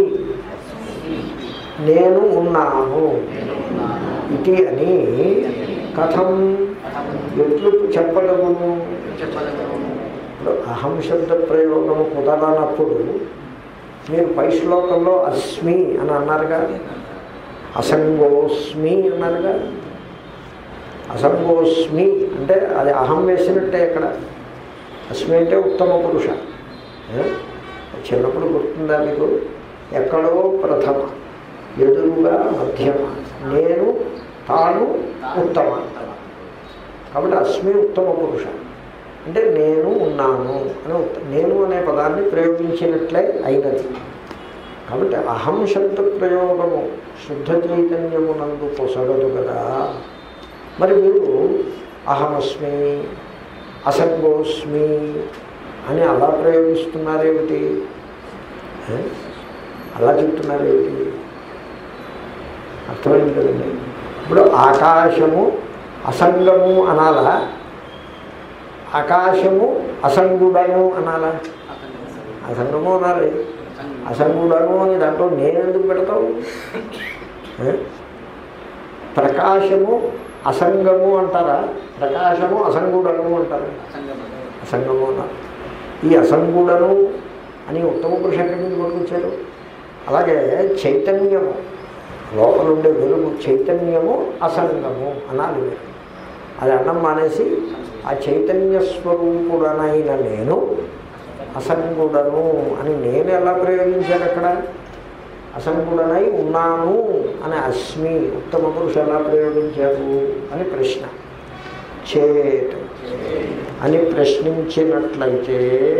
నేను ఉన్నాను ఇది అని కథం ఎట్లు చెప్పగలను ఇప్పుడు అహం శబ్ద ప్రయోగము కుదరనప్పుడు మీరు పై శ్లోకంలో అస్మి అని అన్నారుగా అసంగోస్మి అన్నారుగా అసంగోస్మి అంటే అది అహం వేసినట్టే ఇక్కడ అస్మి అంటే ఉత్తమ పురుష ఏ? చిన్నప్పుడు గుర్తుందా మీకు ఎక్కడో ప్రథమ ఎదురుగా మధ్యమ నేను తాను ఉత్తమ కాబట్టి అస్మి ఉత్తమ పురుష అంటే నేను ఉన్నాను అని ఉత్త- నేను అనే పదాన్ని ప్రయోగించినట్లే అయినది కాబట్టి అహం శబ్ద ప్రయోగము శుద్ధ చైతన్యమునందు పొసగదు కదా మరి మీరు అహమస్మి అసంగోస్మి అని అలా ప్రయోగిస్తున్నారేమిటి ఏ? అలా చెప్తున్నారు ఏంటి అర్థమైంది కదండి ఇప్పుడు ఆకాశము అసంగము అనాలా ఆకాశము అసంగుడను అనాలా అసంగము అనాలి అసంగుడను అని దాంట్లో నేను ఎందుకు పెడతావు ఏ? ప్రకాశము అసంగము అంటారా ప్రకాశము అసంగుడను అంటారా అసంగము అన్నారు ఈ అసంగుడను అని ఉత్తమ పురుష ఎక్కడి నుంచి పట్టుకొచ్చారు అలాగే చైతన్యము లోపల ఉండే వెలుగు చైతన్యము అసంగము అనాలి మీరు అది అన్నం మానేసి ఆ చైతన్య స్వరూపుడనైన నేను అసంగుడను అని నేను ఎలా ప్రయోగించాను అక్కడ అసంగుడనై ఉన్నాను అని అస్మి ఉత్తమ పురుష ఎలా ప్రయోగించారు అని ప్రశ్న చేత్ అని ప్రశ్నించినట్లయితే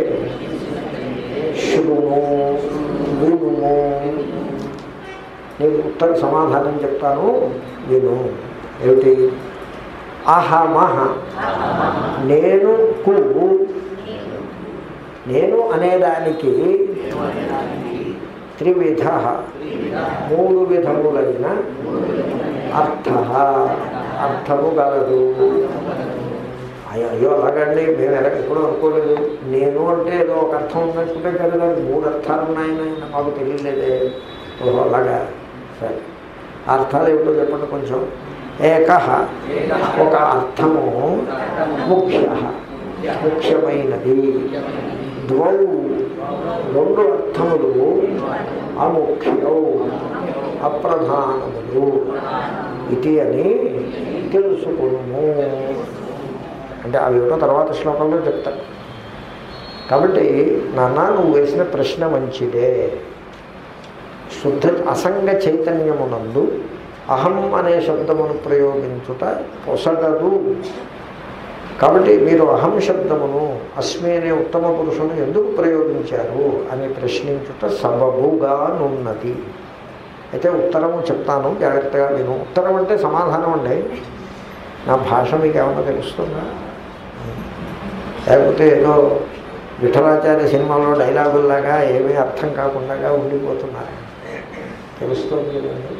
శృణు వినుము నేను ఉత్తర సమాధానం చెప్తాను విను ఏమిటి అహమహ నేను కు నేను అనేదానికి త్రివిధ మూడు విధములైన అర్థ అర్థము గలదు అయ్యో అయ్యో అలాగండి మేము ఎలా ఎప్పుడూ అనుకోలేదు నేను అంటే ఏదో ఒక అర్థం ఉన్నట్టుకుంటే కదా దానికి మూడు అర్థాలు ఉన్నాయని మాకు తెలియలేదే ఓహో అలాగా సరే ఆ అర్థాలు ఏమిటో చెప్పండి కొంచెం ఏక ఒక అర్థము ముఖ్య ముఖ్యమైనది ద్వౌ రెండు అర్థములు అముఖ్యౌ అప్రధానములు ఇది అని తెలుసుకును అంటే అవి ఏమిటో తర్వాత శ్లోకంలో చెప్తాను కాబట్టి నాన్న నువ్వు వేసిన ప్రశ్న మంచిదే శుద్ధ అసంగ చైతన్యమునందు అహం అనే శబ్దమును ప్రయోగించుట పొసగదు కాబట్టి మీరు అహం శబ్దమును అస్మి అనే ఉత్తమ పురుషుని ఎందుకు ప్రయోగించారు అని ప్రశ్నించుట సబబుగా నున్నది అయితే ఉత్తరము చెప్తాను జాగ్రత్తగా నేను ఉత్తరం అంటే సమాధానం అండి నా భాష మీకు ఏమన్నా తెలుస్తుందా లేకపోతే ఏదో విఠలాచార్య సినిమాలో డైలాగుల్లాగా ఏమీ అర్థం కాకుండా ఉండిపోతున్నారు తెలుస్తుంది కదండి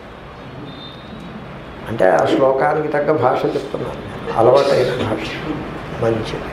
అంటే ఆ శ్లోకానికి తగ్గ భాష చెప్తున్నాను నేను. అలవాటైన భాష మంచిది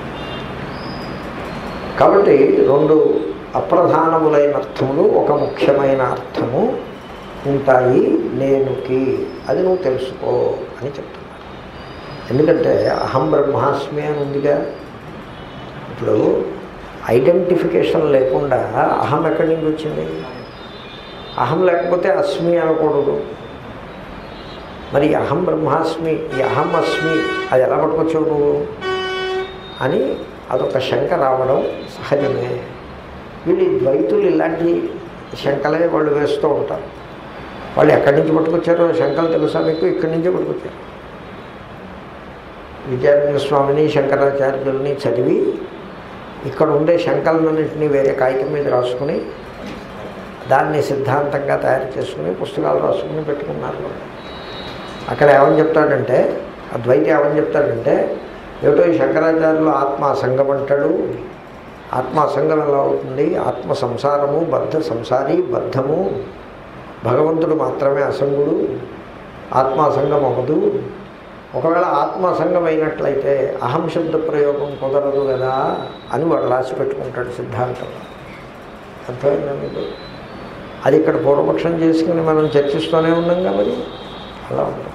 కాబట్టి రెండు అప్రధానములైన అర్థములు ఒక ముఖ్యమైన అర్థము ఉంటాయి నేనుకి అది నువ్వు తెలుసుకో అని చెప్తున్నాను ఎందుకంటే అహం బ్రహ్మాస్మి అని ఉందిగా ఇప్పుడు ఐడెంటిఫికేషన్ లేకుండా అహం ఎక్కడి నుంచి వచ్చింది అహం లేకపోతే అస్మి అనకూడదు మరి అహం బ్రహ్మాస్మి ఈ అహం అస్మి అది ఎలా పట్టుకొచ్చావు నువ్వు అని అదొక శంక రావడం సహజమే వీళ్ళు ఈ ద్వైతులు ఇలాంటి శంకలే వాళ్ళు వేస్తూ ఉంటారు వాళ్ళు ఎక్కడి నుంచి పట్టుకొచ్చారో శంకలు తెలుసా మీకు ఇక్కడి నుంచే పట్టుకొచ్చారు విద్యారణ్య స్వామిని శంకరాచార్యుల్ని చదివి ఇక్కడ ఉండే శంకలన్నింటినీ వేరే కాగితం మీద రాసుకుని దాన్ని సిద్ధాంతంగా తయారు చేసుకుని పుస్తకాలు రాసుకుని పెట్టుకున్నారు వాళ్ళు. అక్కడ ఏమని చెప్తాడంటే అద్వైతి ఏమని చెప్తాడంటే ఏమిటో ఈ శంకరాచార్యులు ఆత్మ అసంగం అంటాడు ఆత్మ అసంగం ఎలా అవుతుంది ఆత్మ సంసారము బద్ధ సంసారి బద్ధము భగవంతుడు మాత్రమే అసంగుడు ఆత్మ అసంగం అవ్వదు ఒకవేళ ఆత్మ అసంగం అయినట్లయితే అహం శబ్ద ప్రయోగం కుదరదు కదా అని వాడు రాసి పెట్టుకుంటాడు సిద్ధాంతం అర్థమైందా మీకు అది ఇక్కడ పూర్వపక్షం చేసుకుని మనం చర్చిస్తూనే ఉన్నాం కాబట్టి అలా ఉంది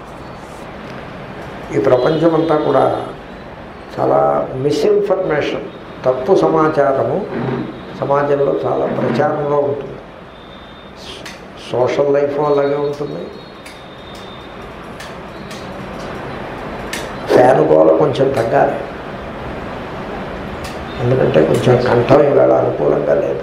ఈ ప్రపంచమంతా కూడా చాలా మిస్ఇన్ఫర్మేషన్ తప్పు సమాచారము సమాజంలో చాలా ప్రచారంలో ఉంటుంది సోషల్ లైఫ్ అలాగే ఉంటుంది ఫ్యాన్ గోల కొంచెం తగ్గాలి ఎందుకంటే కొంచెం కంఠం ఇవాళ అనుకూలంగా లేదు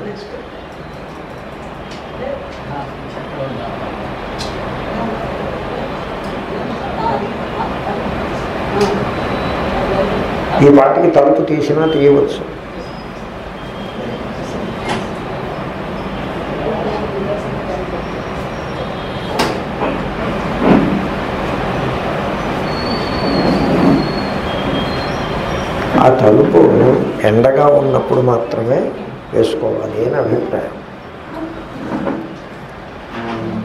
ఈ పాటికి తలుపు తీసినా తీయవచ్చు ఆ తలుపు ఎండగా ఉన్నప్పుడు మాత్రమే వేసుకోవాలి అని అభిప్రాయం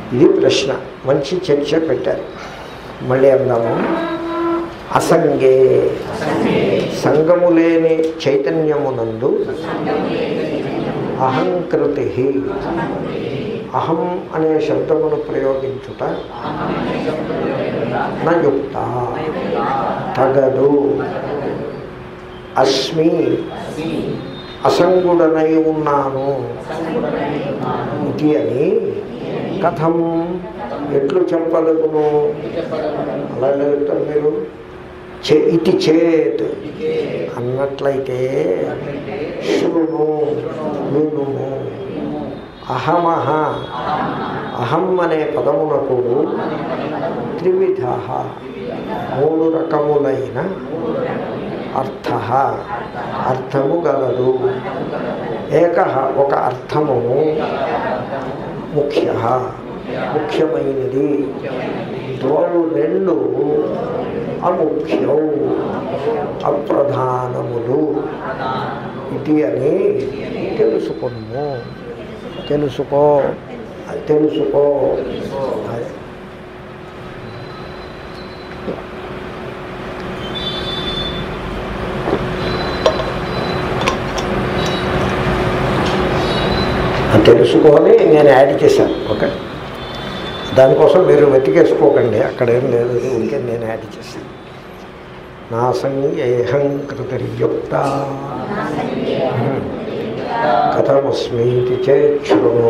ఇది ప్రశ్న మంచి చర్చ పెట్టారు మళ్ళీ అందాము అసంగే సంగము లేని చైతన్యమునందు అహంకృతి అహం అనే శబ్దమును ప్రయోగించుట నయుక్త తగదు అస్మి అసంగుడనై ఉన్నాను ఇది అని కథం ఎట్లు చెప్పదగును అలా ఎలా చెప్తారు మీరు చే ఇది చేత్ అన్నట్లయితే శృణు వినుము అహమహ అహం అనే పదమునకు త్రివిధ మూడు రకములైన అర్థ అర్థము గలదు ఏక ఒక అర్థము ముఖ్య ముఖ్యమైనది ద్వౌ రెండు అముఖ్యౌ అప్రధానములు ఇది అని తెలుసుకును తెలుసుకో తెలుసుకో అదే. అది తెలుసుకొని నేను యాడ్ చేశాను ఓకే దానికోసం మీరు వెతికేసుకోకండి అక్కడ ఏం లేదు అది ఉంటే నేను యాడ్ చేశాను నా సంగేహం కృతర్యుక్త కథమస్మీతి చేక్షృణు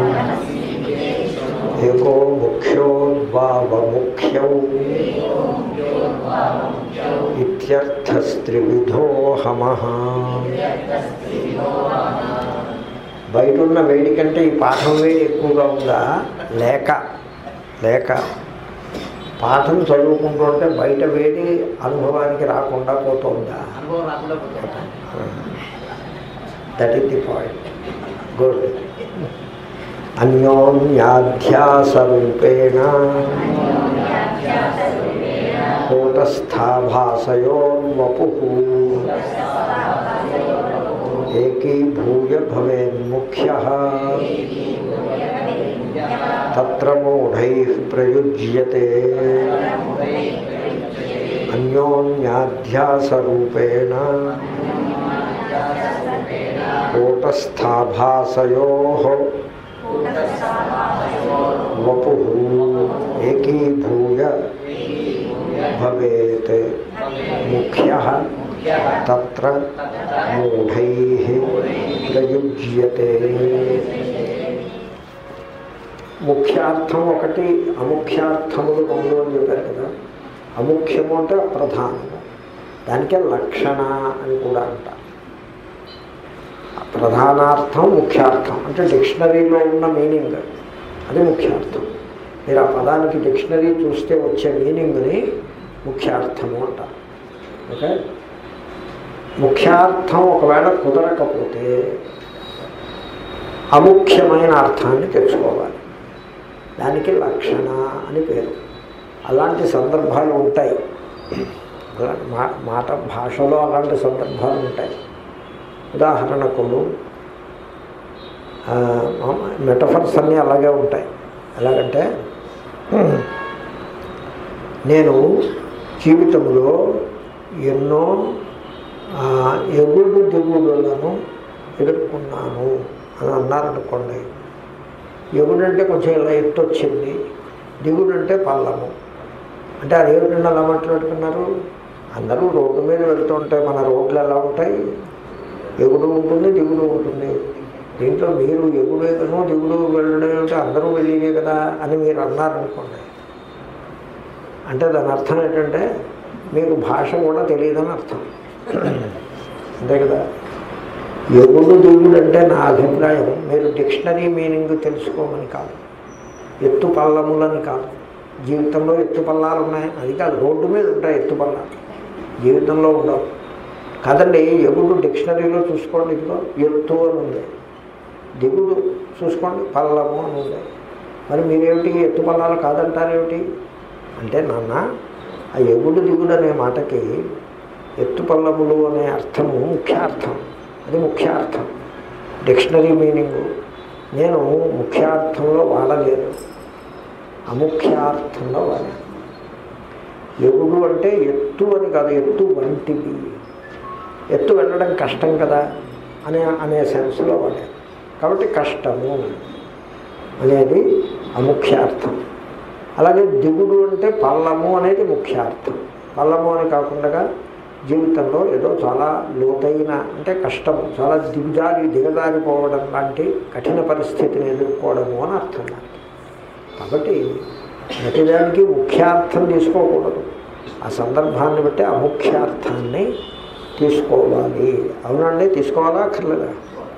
ఏకో ముఖ్యోద్భావముఖ్యౌ ఇత్యర్థస్త్రివిధోహమః బయట ఉన్న వేడి కంటే ఈ పాఠం వేడి ఎక్కువగా ఉందా లేక లేక పాఠం చదువుకుంటుంటే బయట వేడి అనుభవానికి రాకుండా పోతుందా అనుభవం రాకుండా పోతుంది that is the point good అన్యోన్యాధ్యాసరూపేణ కూటస్థాభాసయోన్వపు ఏకీభూయ భవేన్ముఖ్య తత్ర మూఢై ప్రయుజ్యతే అన్యోన్యాధ్యాసరూపేణ కూటస్థాభాసయో వపు ఏకీభూయ భవేత్ ముఖ్య తత్ర మూఢై ప్రయుజ్యతే ముఖ్యార్థం ఒకటి అముఖ్యార్థములు రెండు అని చెప్పారు కదా అముఖ్యము అంటే ప్రధానము దానికే లక్షణ అని కూడా అంటారు ప్రధానార్థం ముఖ్యార్థం అంటే డిక్షనరీలో ఉన్న మీనింగ్ అది ముఖ్యార్థం మీరు ఆ పదానికి డిక్షనరీ చూస్తే వచ్చే మీనింగ్ని ముఖ్యార్థము అంటారు ఓకే ముఖ్యార్థం ఒకవేళ కుదరకపోతే అముఖ్యమైన అర్థాన్ని తెలుసుకోవాలి దానికి లక్షణ అని పేరు అలాంటి సందర్భాలు ఉంటాయి అలాంటి మా మాట భాషలో అలాంటి సందర్భాలు ఉంటాయి ఉదాహరణకు మెటఫర్స్ అన్నీ అలాగే ఉంటాయి ఎలాగంటే నేను జీవితంలో ఎన్నో ఆ, ఎగుడు దిగుడులను ఎదుర్కొన్నాను అని అన్నారనుకోండి ఎగుడంటే కొంచెం ఇలా ఎత్తు వచ్చింది దిగుడంటే పల్లము అంటే అదేమిటండి అలా మాట్లాడుతున్నారు అందరూ రోడ్డు మీద వెళ్తుంటే మన రోడ్లు ఎలా ఉంటాయి ఎగుడు ఉంటుంది దిగుడు ఉంటుంది దీంట్లో మీరు ఎగుడు ఏదనో దిగుడు వెళ్ళడం ఏమిటో అందరూ వెళ్ళేదే కదా అని మీరు అన్నారనుకోండి అంటే దాని అర్థం ఏంటంటే మీకు భాష కూడా తెలియదని అర్థం అంతే కదా ఎగుడు దిగుడు అంటే నా అభిప్రాయం మీరు డిక్షనరీ మీనింగ్ తెలుసుకోమని కాదు ఎత్తు పల్లములని కాదు జీవితంలో ఎత్తు పల్లాలు ఉన్నాయి అది కాదు రోడ్డు మీద ఉంటాయి ఎత్తు పల్లాలు జీవితంలో ఉండవు కాదండి ఎగుడు డిక్షనరీలో చూసుకోండి ఇదిగో ఎత్తు అని ఉంది దిగుడు చూసుకోండి పల్లము అని ఉంది మరి మీరేమిటి ఎత్తు పల్లాలు కాదంటారేమిటి అంటే నాన్న ఆ ఎగుడు దిగుడు అనే మాటకి ఎత్తు పల్లములు అనే అర్థము ముఖ్యార్థం అది ముఖ్యార్థం డిక్షనరీ మీనింగు నేను ముఖ్యార్థంలో వాడలేదు అముఖ్యార్థంలో వాడారు ఎగుడు అంటే ఎత్తు అని కాదు ఎత్తు వంటిది ఎత్తు వెళ్ళడం కష్టం కదా అనే అనే సెన్స్లో వాడారు కాబట్టి కష్టము అనేది అముఖ్యార్థం అలాగే దిగుడు అంటే పల్లము అనేది ముఖ్యార్థం పల్లము అని కాకుండా జీవితంలో ఏదో చాలా లోతైన అంటే కష్టము చాలా దిగజారి దిగజారిపోవడం లాంటి కఠిన పరిస్థితిని ఎదుర్కోవడము అని అర్థం దానికి కాబట్టి ప్రతిదానికి ముఖ్యార్థం తీసుకోకూడదు ఆ సందర్భాన్ని బట్టి అముఖ్యార్థాన్ని తీసుకోవాలి అవునండి తీసుకోవాలా అక్కర్లేదా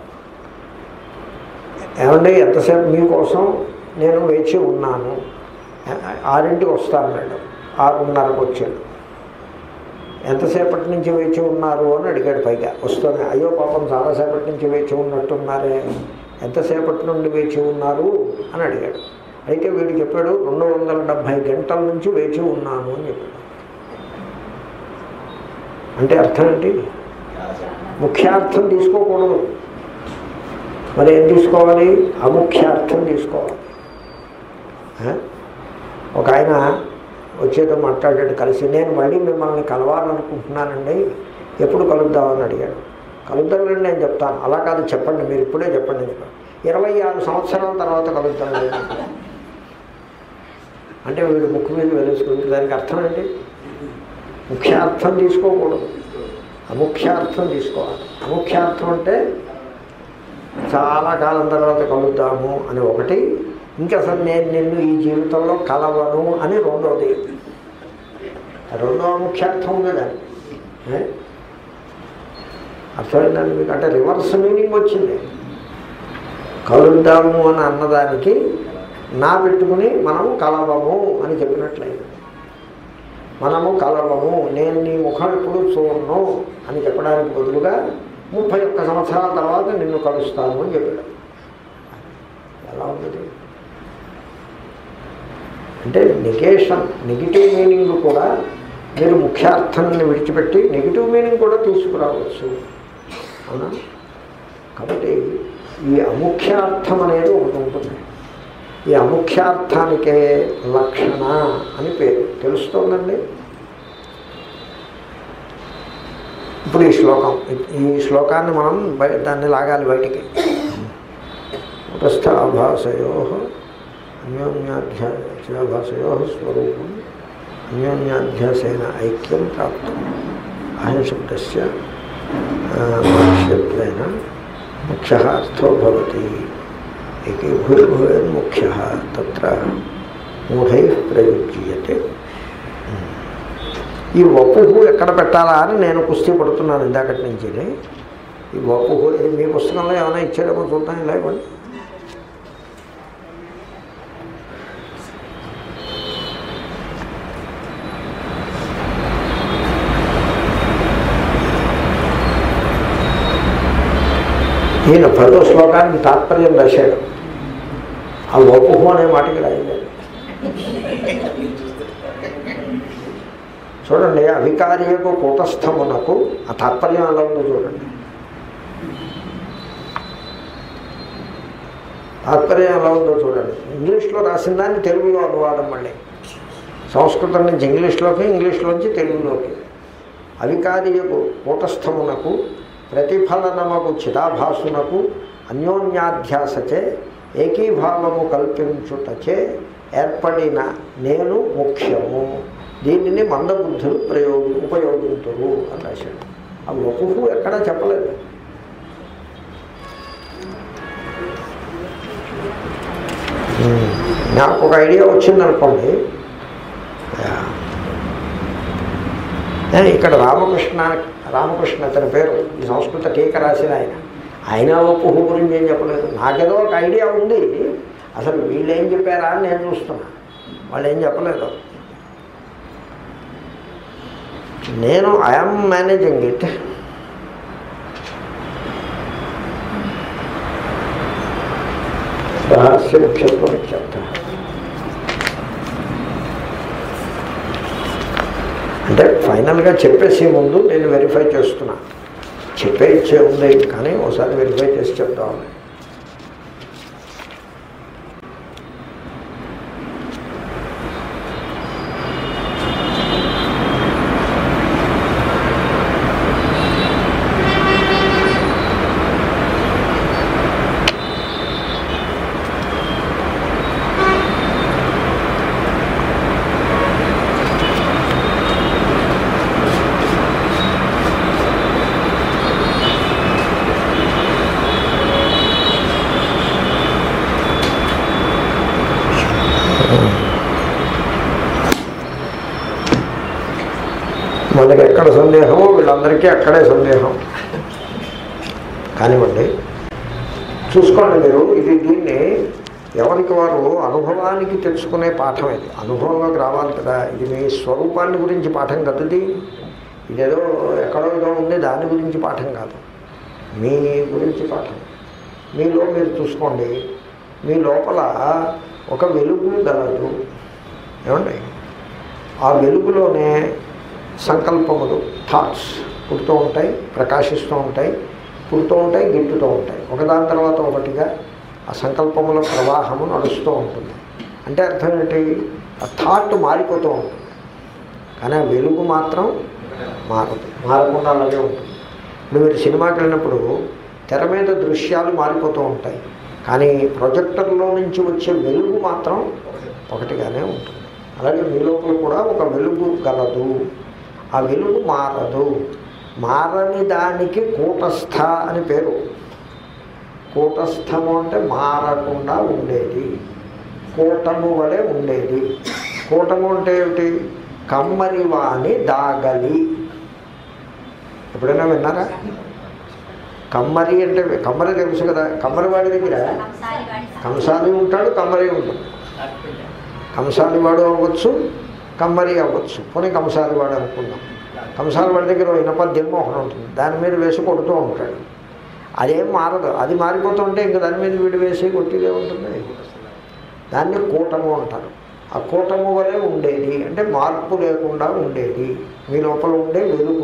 ఏమండి ఎంతసేపు మీకోసం నేను వేచి ఉన్నాను ఆరింటికి వస్తాను మేడం ఆరున్నరకు వచ్చాడు ఎంతసేపటి నుంచి వేచి ఉన్నారు అని అడిగాడు పైగా వస్తూనే అయ్యో పాపం చాలాసేపటి నుంచి వేచి ఉన్నట్టున్నారే ఎంతసేపటి నుండి వేచి ఉన్నారు అని అడిగాడు అయితే వీడు చెప్పాడు రెండు వందల డెబ్భై గంటల నుంచి వేచి ఉన్నాను అని చెప్పాడు అంటే అర్థం ఏంటి ముఖ్యార్థం తీసుకోకూడదు మరి ఏం తీసుకోవాలి అముఖ్యార్థం తీసుకోవాలి ఆ? ఒక ఆయన వచ్చేదో మాట్లాడాడు కలిసి నేను మళ్ళీ మిమ్మల్ని కలవాలనుకుంటున్నానండి ఎప్పుడు కలుద్దామని అడిగాడు కలుద్దామని నేను చెప్తాను అలా కాదు చెప్పండి మీరు ఇప్పుడే చెప్పండి అని చెప్పాను ఇరవై ఆరు సంవత్సరాల తర్వాత కలుద్దామని చెప్పాను. అంటే వీడు ముక్కు మీద వెలుసుకుంది దానికి అర్థం ఏంటి ముఖ్యార్థం తీసుకోకూడదు అముఖ్యార్థం తీసుకోవాలి అముఖ్యార్థం అంటే చాలా కాలం తర్వాత కలుద్దాము అని ఒకటి ఇంకా అసలు నేను నిన్ను ఈ జీవితంలో కలవను అని రెండోది రెండో ముఖ్యార్థం ఉంది దాన్ని ఏ? అర్థమైందండి మీకు అంటే రివర్స్ మీనింగ్ వచ్చింది కలుద్దాము అని అన్నదానికి నా పెట్టుకుని మనము కలవము అని చెప్పినట్లయింది మనము కలవము నేను నీ ముఖం ఎప్పుడు చూడను అని చెప్పడానికి బదులుగా ముప్పై ఒక్క సంవత్సరాల తర్వాత నిన్ను కలుస్తాను అని చెప్పాడు ఎలా ఉంది అంటే నెగేషన్ నెగిటివ్ మీనింగ్ కూడా మీరు ముఖ్యార్థాన్ని విడిచిపెట్టి నెగిటివ్ మీనింగ్ కూడా తీసుకురావచ్చు అవునా కాబట్టి ఈ అముఖ్యార్థం అనేది ఒకటి ఉంటుంది ఈ అముఖ్యార్థానికే లక్షణ అని పేరు తెలుస్తోందండి ఇప్పుడు ఈ శ్లోకం ఈ శ్లోకాన్ని మనం బయ దాన్ని లాగాలి బయటికి ఉపస్థాభాసయో అన్యోన్యాధ్యాసయో స్వరూపం అన్యోన్యాధ్యాసేన ఐక్యం ప్రాప్తం అహంశబ్దస్య భాష్యత్వేన ముఖ్య అర్థో భవతి ఏకీభూర్భువన్ముఖ్య తత్ర మూఢై ప్రయుజ్యతే ఈ వపుహు ఎక్కడ పెట్టాలా అని నేను కుస్తీ పడుతున్నాను ఇందాకటి నుంచి ఈ వపుహు ఇది మీ పుస్తకంలో ఏమైనా ఇచ్చారేమో చూద్దాం ఇలా ఇవ్వండి ఈయన పదో శ్లోకానికి తాత్పర్యం రాశాడు ఆ వపుహు అనే మాటకి రాయలేదు చూడండి అవికార్యకు కూటస్థమునకు ఆ తాత్పర్యం ఎలా ఉందో చూడండి తాత్పర్యం ఎలా ఉందో చూడండి ఇంగ్లీష్లో రాసిన దాన్ని తెలుగులో అనువాదం మళ్ళీ సంస్కృతం నుంచి ఇంగ్లీష్లోకి ఇంగ్లీష్లోంచి తెలుగులోకి అవికార్యకు కూటస్థమునకు ప్రతిఫలనమకు చిదాభాసునకు అన్యోన్యాధ్యాసచే ఏకీభావము కల్పించుటచే ఏర్పడిన నేను ముఖ్యము దీనిని మందబుద్ధులు ప్రయోగి ఉపయోగింతురు అని రాశాడు ఆ వపుహు ఎక్కడా చెప్పలేదు నాకు ఒక ఐడియా వచ్చిందనుకోండి ఏ, ఇక్కడ రామకృష్ణ రామకృష్ణ అతని పేరు ఈ సంస్కృత టీక రాసిన ఆయన ఆయన వపుహు గురించి ఏం చెప్పలేదు నాకేదో ఒక ఐడియా ఉంది అసలు వీళ్ళు ఏం చెప్పారా అని నేను చూస్తున్నా వాళ్ళు ఏం చెప్పలేదు నేను ఐఎమ్ మేనేజింగ్ ఇట్ రహస్య ముఖ్యత్వం చెప్తా అంటే ఫైనల్గా చెప్పేసే ముందు నేను వెరిఫై చేస్తున్నా చెప్పే ఇచ్చే ఉంది కానీ ఒకసారి వెరిఫై చేసి చెప్తామని మనకి ఎక్కడ సందేహమో వీళ్ళందరికీ అక్కడే సందేహం కానివ్వండి చూసుకోండి మీరు ఇది దీన్ని ఎవరికి వారు అనుభవానికి తెచ్చుకునే పాఠం ఇది అనుభవంలోకి రావాలి కదా ఇది మీ స్వరూపాన్ని గురించి పాఠం కదా ఇది ఇదేదో ఎక్కడో ఏదో ఉంది దాని గురించి పాఠం కాదు మీ గురించి పాఠం మీలో మీరు చూసుకోండి మీ లోపల ఒక వెలుగు గలదు ఏమండి ఆ వెలుగులోనే సంకల్పములు థాట్స్ పుడుతూ ఉంటాయి ప్రకాశిస్తూ ఉంటాయి పుడుతూ ఉంటాయి గిట్టుతూ ఉంటాయి ఒకదాని తర్వాత ఒకటిగా ఆ సంకల్పముల ప్రవాహము నడుస్తూ ఉంటుంది అంటే అర్థం ఏంటి ఆ థాట్ మారిపోతూ ఉంటుంది కానీ ఆ వెలుగు మాత్రం మారదు మారకుండా అలాగే ఉంటుంది ఇప్పుడు మీరు సినిమాకి వెళ్ళినప్పుడు తెర మీద దృశ్యాలు మారిపోతూ ఉంటాయి కానీ ప్రొజెక్టర్లో నుంచి వచ్చే వెలుగు మాత్రం ఒకటిగానే ఉంటుంది అలాగే మీ లోపల కూడా ఒక వెలుగు గలదు ఆ వెలుగు మారదు మారని దానికి కూటస్థ అని పేరు కూటస్థము అంటే మారకుండా ఉండేది కూటము వలె ఉండేది కూటము అంటే ఏమిటి కమ్మరివాణి దాగలి ఎప్పుడైనా విన్నారా కమ్మరి అంటే కమ్మరి తెలుసు కదా కమ్మరి వాడి దగ్గర కంసాలి ఉంటాడు కమ్మరి ఉంటుంది కంసాలి వాడు అవ్వచ్చు కమ్మరి అవ్వచ్చు పోనీ కంసాలి వాడు అనుకుందాం కంసాలి వాడి దగ్గర ఓ ఇనప దిమ్మ ఒకటి ఉంటుంది దాని మీద వేసి కొడుతూ ఉంటాడు అదేం మారదు అది మారిపోతూ ఉంటే ఇంకా దాని మీద వీడు వేసి కొట్టిదే ఉంటుంది దాన్ని కూటము అంటారు ఆ కూటము వలె ఉండేది అంటే మార్పు లేకుండా ఉండేది మీ లోపల ఉండే వెలుగు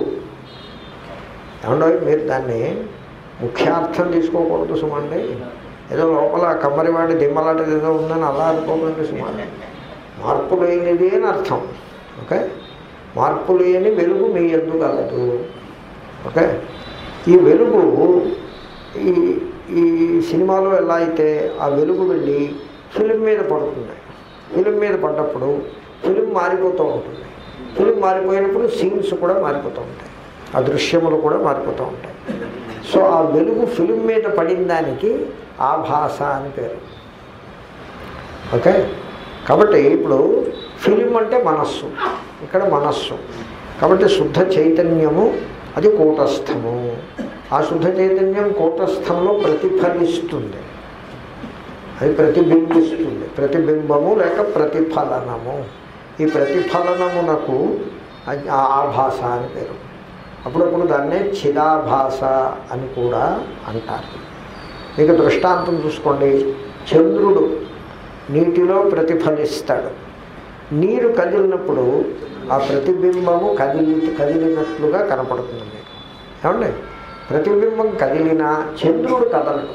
ఏమండో మీరు దాన్ని ముఖ్యార్థం తీసుకోకూడదు సుమండి ఏదో లోపల కమ్మరివాడి దిమ్మలాంటిది ఏదో ఉందని అలా అనుకోకండి సుమారు మార్పు లేనిది అని అర్థం ఓకే మార్పు లేని వెలుగు మీ ఎందు కలదు ఓకే ఈ వెలుగు ఈ ఈ సినిమాలో ఎలా అయితే ఆ వెలుగు వెళ్ళి ఫిలిం మీద పడుతుంది ఫిలిం మీద పడ్డప్పుడు ఫిలిం మారిపోతూ ఉంటుంది ఫిలిం మారిపోయినప్పుడు సీన్స్ కూడా మారిపోతూ ఉంటాయి ఆ దృశ్యములు కూడా మారిపోతూ ఉంటాయి సో ఆ వెలుగు ఫిలిం మీద పడిన దానికి ఆభాస అని పేరు ఓకే కాబట్టి ఇప్పుడు ఫిలిం అంటే మనస్సు ఇక్కడ మనస్సు కాబట్టి శుద్ధ చైతన్యము అది కూటస్థము ఆ శుద్ధ చైతన్యం కూటస్థంలో ప్రతిఫలిస్తుంది అది ప్రతిబింబిస్తుంది ప్రతిబింబము లేక ప్రతిఫలనము ఈ ప్రతిఫలనమునకు అది ఆ ఆభాస అని పేరు అప్పుడప్పుడు దాన్నే చిదాభాస అని కూడా అంటారు మీకు దృష్టాంతం చూసుకోండి చంద్రుడు నీటిలో ప్రతిఫలిస్తాడు నీరు కదిలినప్పుడు ఆ ప్రతిబింబము కదిలి కదిలినట్లుగా కనపడుతుంది మీకు ఏమండి ప్రతిబింబం కదిలినా చంద్రుడు కదలడు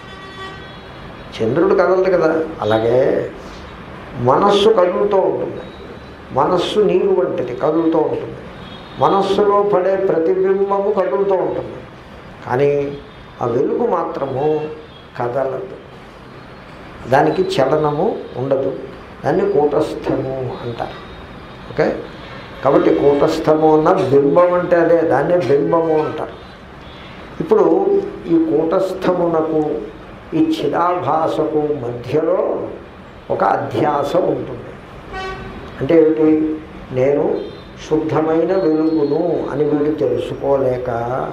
చంద్రుడు కదలదు కదా అలాగే మనస్సు కదులుతూ ఉంటుంది మనస్సు నీరు వంటిది కదులుతూ ఉంటుంది మనస్సులో పడే ప్రతిబింబము కదులుతూ ఉంటుంది కానీ ఆ వెలుగు మాత్రము కదలదు దానికి చలనము ఉండదు దాన్ని కూటస్థము అంటారు ఓకే కాబట్టి కూటస్థము అన్న బింబం అంటే అదే దాన్నే బింబము అంటారు ఇప్పుడు ఈ కూటస్థమునకు ఈ చిదాభాసకు మధ్యలో ఒక అధ్యాస ఉంటుంది అంటే ఏమిటి నేను శుద్ధమైన వెలుగును అని వీడు తెలుసుకోలేక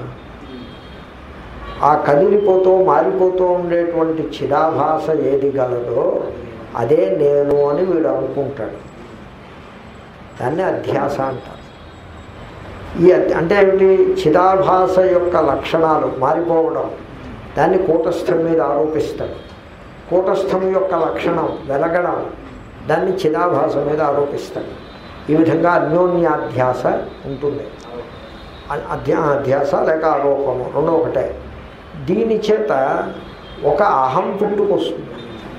ఆ కదిలిపోతూ మారిపోతూ ఉండేటువంటి చిదాభాస ఏది గలదో అదే నేను అని వీడు అనుకుంటాడు దాన్ని అధ్యాస అంటారు ఈ అధ్- అంటే ఏమిటి చిదాభాస యొక్క లక్షణాలు మారిపోవడం దాన్ని కూటస్థం మీద ఆరోపిస్తాడు కూటస్థం యొక్క లక్షణం వెలగడం దాన్ని చిదాభాస మీద ఆరోపిస్తాడు ఈ విధంగా అన్యోన్యాధ్యాస ఉంటుంది అ- అధ్యా అధ్యాస లేక ఆరోపము రెండు ఒకటే దీని చేత ఒక అహం పుట్టుకొస్తుంది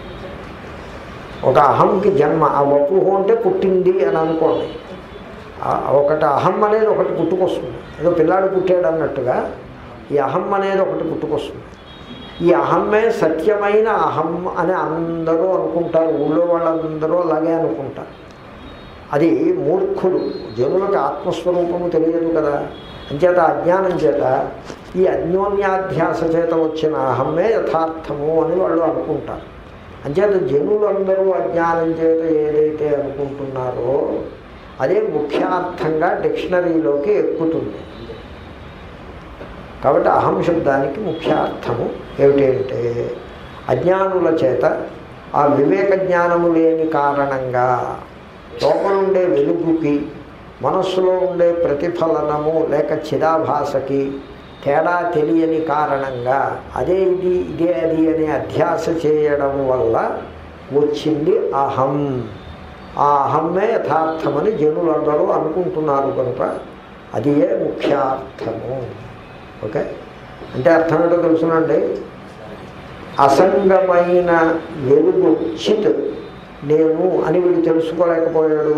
ఒక అహంకి జన్మ ఆ వపుహు అంటే పుట్టింది అని అనుకోండి ఆ- ఒకటి అహం అనేది ఒకటి పుట్టుకొస్తుంది ఏదో పిల్లాడు పుట్టాడు అన్నట్టుగా ఈ అహం అనేది ఒకటి పుట్టుకొస్తుంది ఈ అహమ్మే సత్యమైన అహం అని అందరూ అనుకుంటారు ఊళ్ళో వాళ్ళందరూ అలాగే అనుకుంటారు అది మూర్ఖుడు జనులకు ఆత్మస్వరూపము తెలియదు కదా అంచేత అజ్ఞానం చేత ఈ అన్యోన్యాధ్యాస చేత వచ్చిన అహమ్మే యథార్థము అని వాళ్ళు అనుకుంటారు అంచేత జనులందరూ అజ్ఞానం చేత ఏదైతే అనుకుంటున్నారో అదే ముఖ్యార్థంగా డిక్షనరీలోకి ఎక్కుతుంది కాబట్టి అహం శబ్దానికి ముఖ్యార్థము ఏమిటంటే అజ్ఞానుల చేత ఆ వివేక జ్ఞానము లేని కారణంగా లోపలుండే వెలుగుకి మనస్సులో ఉండే ప్రతిఫలనము లేక చిదాభాసకి తేడా తెలియని కారణంగా అదే ఇది ఇదే అది అనే అధ్యాస చేయడం వల్ల వచ్చింది అహం ఆ అహమ్మే యథార్థమని జనులందరూ అనుకుంటున్నారు కనుక అది ఏ ముఖ్యార్థము ఓకే అంటే అర్థం ఏంటో తెలుసునండి అసంగమైన వెలుగు చిత్ నేను అని వీడు తెలుసుకోలేకపోయాడు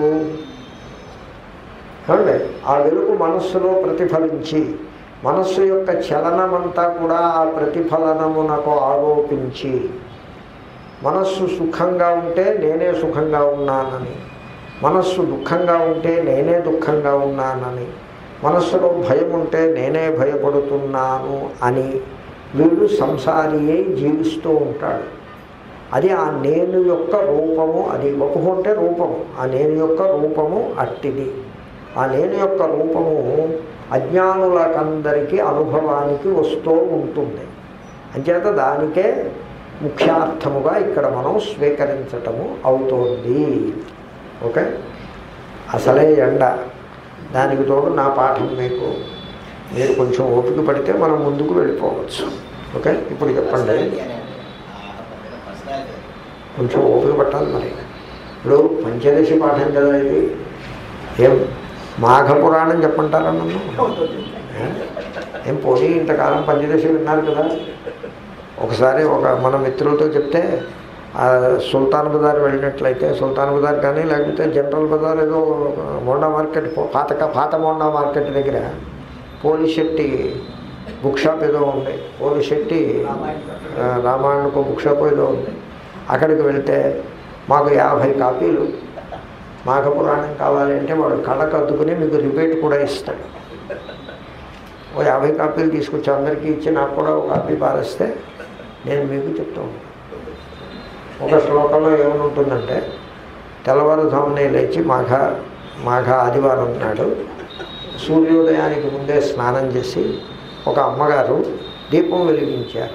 ఏమండి ఆ వెలుగు మనస్సులో ప్రతిఫలించి మనస్సు యొక్క చలనమంతా కూడా ఆ ప్రతిఫలనమునకు ఆరోపించి మనస్సు సుఖంగా ఉంటే నేనే సుఖంగా ఉన్నానని మనస్సు దుఃఖంగా ఉంటే నేనే దుఃఖంగా ఉన్నానని మనస్సులో భయం ఉంటే నేనే భయపడుతున్నాను అని వీడు సంసారి అయి జీవిస్తూ ఉంటాడు అది ఆ నేను యొక్క రూపము అది వపుహు అంటే రూపము ఆ నేను యొక్క రూపము అట్టిది ఆ నేను యొక్క రూపము అజ్ఞానులకందరికీ అనుభవానికి వస్తూ ఉంటుంది అంచేత దానికే ముఖ్యార్థముగా ఇక్కడ మనం స్వీకరించటము అవుతోంది ఓకే అసలే ఎండ దానికి తోడు నా పాఠం మీకు మీరు కొంచెం ఓపిక పడితే మనం ముందుకు వెళ్ళిపోవచ్చు ఓకే ఇప్పుడు చెప్పండి కొంచెం ఓపిక పట్టాలి మరి ఇప్పుడు పంచదశి పాఠం కదా ఇది ఏం మాఘ పురాణం చెప్పంటారా నన్ను ఏ? ఏం పోనీ ఇంతకాలం పంచదశి విన్నారు కదా ఒకసారి ఒక మన మిత్రులతో చెప్తే ఆ సుల్తాన్ బజార్ వెళ్ళినట్లయితే సుల్తాన్ బజార్ కానీ లేకపోతే జనరల్ బజార్ ఏదో మోండా మార్కెట్ పాత పాత మోండా మార్కెట్ దగ్గర పోలిశెట్టి బుక్ షాప్ ఏదో ఉంది పోలిశెట్టి ఆ, రామాయణకు బుక్ షాప్ ఏదో ఉంది అక్కడికి వెళ్తే మాకు యాభై కాపీలు మాఘ పురాణం కావాలి అంటే వాడు కళ్ళకు అద్దుకుని మీకు రిపీట్ కూడా ఇస్తాడు ఓ యాభై కాపీలు తీసుకొచ్చి అందరికీ ఇచ్చి నాకు కూడా ఒక కాపీ పారేస్తే నేను మీకు చెప్తూ ఉంటాను ఒక శ్లోకంలో ఏమనుంటుందంటే తెల్లవారుజామునే లేచి మాఘ మాఘ ఆదివారం నాడు సూర్యోదయానికి ముందే స్నానం చేసి ఒక అమ్మగారు దీపం వెలిగించారు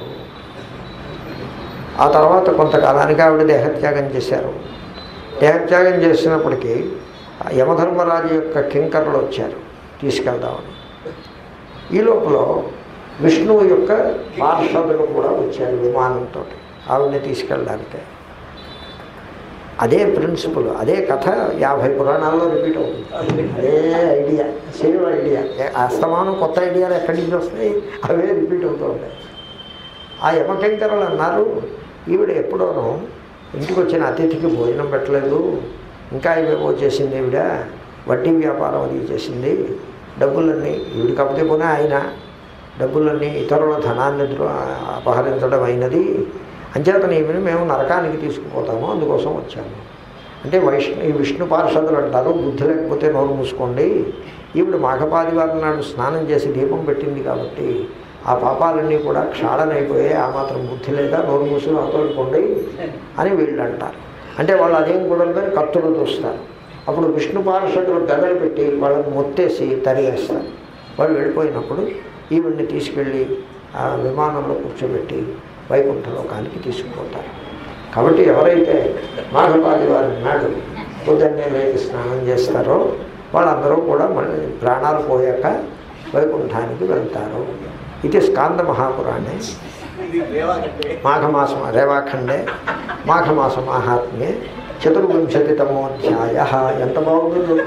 ఆ తర్వాత కొంతకాలానికి ఆవిడ దేహత్యాగం చేశారు దేహత్యాగం చేసినప్పటికీ ఆ యమధర్మరాజు యొక్క కింకర్లు వచ్చారు తీసుకెళ్దామని ఈ లోపల విష్ణువు యొక్క పార్షదులు కూడా వచ్చారు విమానంతో ఆవిడని తీసుకెళ్ళడానికి అదే ప్రిన్సిపల్ అదే కథ యాభై పురాణాల్లో రిపీట్ అవుతుంది అదే ఐడియా సేమ్ ఐడియా అస్తమానం కొత్త ఐడియాలు ఎక్కడి నుంచి వస్తాయి అవే రిపీట్ అవుతూ ఉంటాయి ఆ యమకింకరులు అన్నారు ఈవిడ ఎప్పుడోనో ఇంటికి వచ్చిన అతిథికి భోజనం పెట్టలేదు ఇంకా ఇవేవో చేసింది ఈవిడ వడ్డీ వ్యాపారం అది చేసింది డబ్బులన్నీ ఈవిడ కాకపోతే పోనీ ఆయన డబ్బులన్నీ ఇతరుల ధనాన్ని దృ- అపహరించడం అయినది అంచేతను ఈమెను మేము నరకానికి తీసుకుపోతాము అందుకోసం వచ్చాము అంటే వైష్ణు ఈ విష్ణు పార్షదులు అంటారు బుద్ధి లేకపోతే నోరు మూసుకోండి ఈవిడ మాఘపాదివారం నాడు స్నానం చేసి దీపం పెట్టింది కాబట్టి ఆ పాపాలన్నీ కూడా క్షాళనైపోయాయి ఆ మాత్రం బుద్ధి లేదా నోరు మూసుకుని అవతలుకోండి అని వీళ్ళు అంటారు అంటే వాళ్ళు అదేం కుదరదని కత్తులు చూస్తారు అప్పుడు విష్ణు పార్షదులు గదలు పెట్టి వాళ్ళని మొత్తేసి తరివేస్తారు వాళ్ళు వెళ్ళిపోయినప్పుడు ఈవిడ్ని తీసుకెళ్ళి ఆ విమానంలో కూర్చోబెట్టి వైకుంఠ లోకానికి తీసుకుపోతారు కాబట్టి ఎవరైతే మాఘపాది వారి నాడు పొద్దున్నే లేచి స్నానం చేస్తారో వాళ్ళందరూ కూడా మళ్ళీ ప్రాణాలు పోయాక వైకుంఠానికి వెళ్తారు ఇది స్కాంద మహాపురాణే మాఘమాసం రేవాఖండే మాఘమాస మాహాత్మ్యే చతుర్వింశతితమోధ్యాయ ఎంత బాగుంది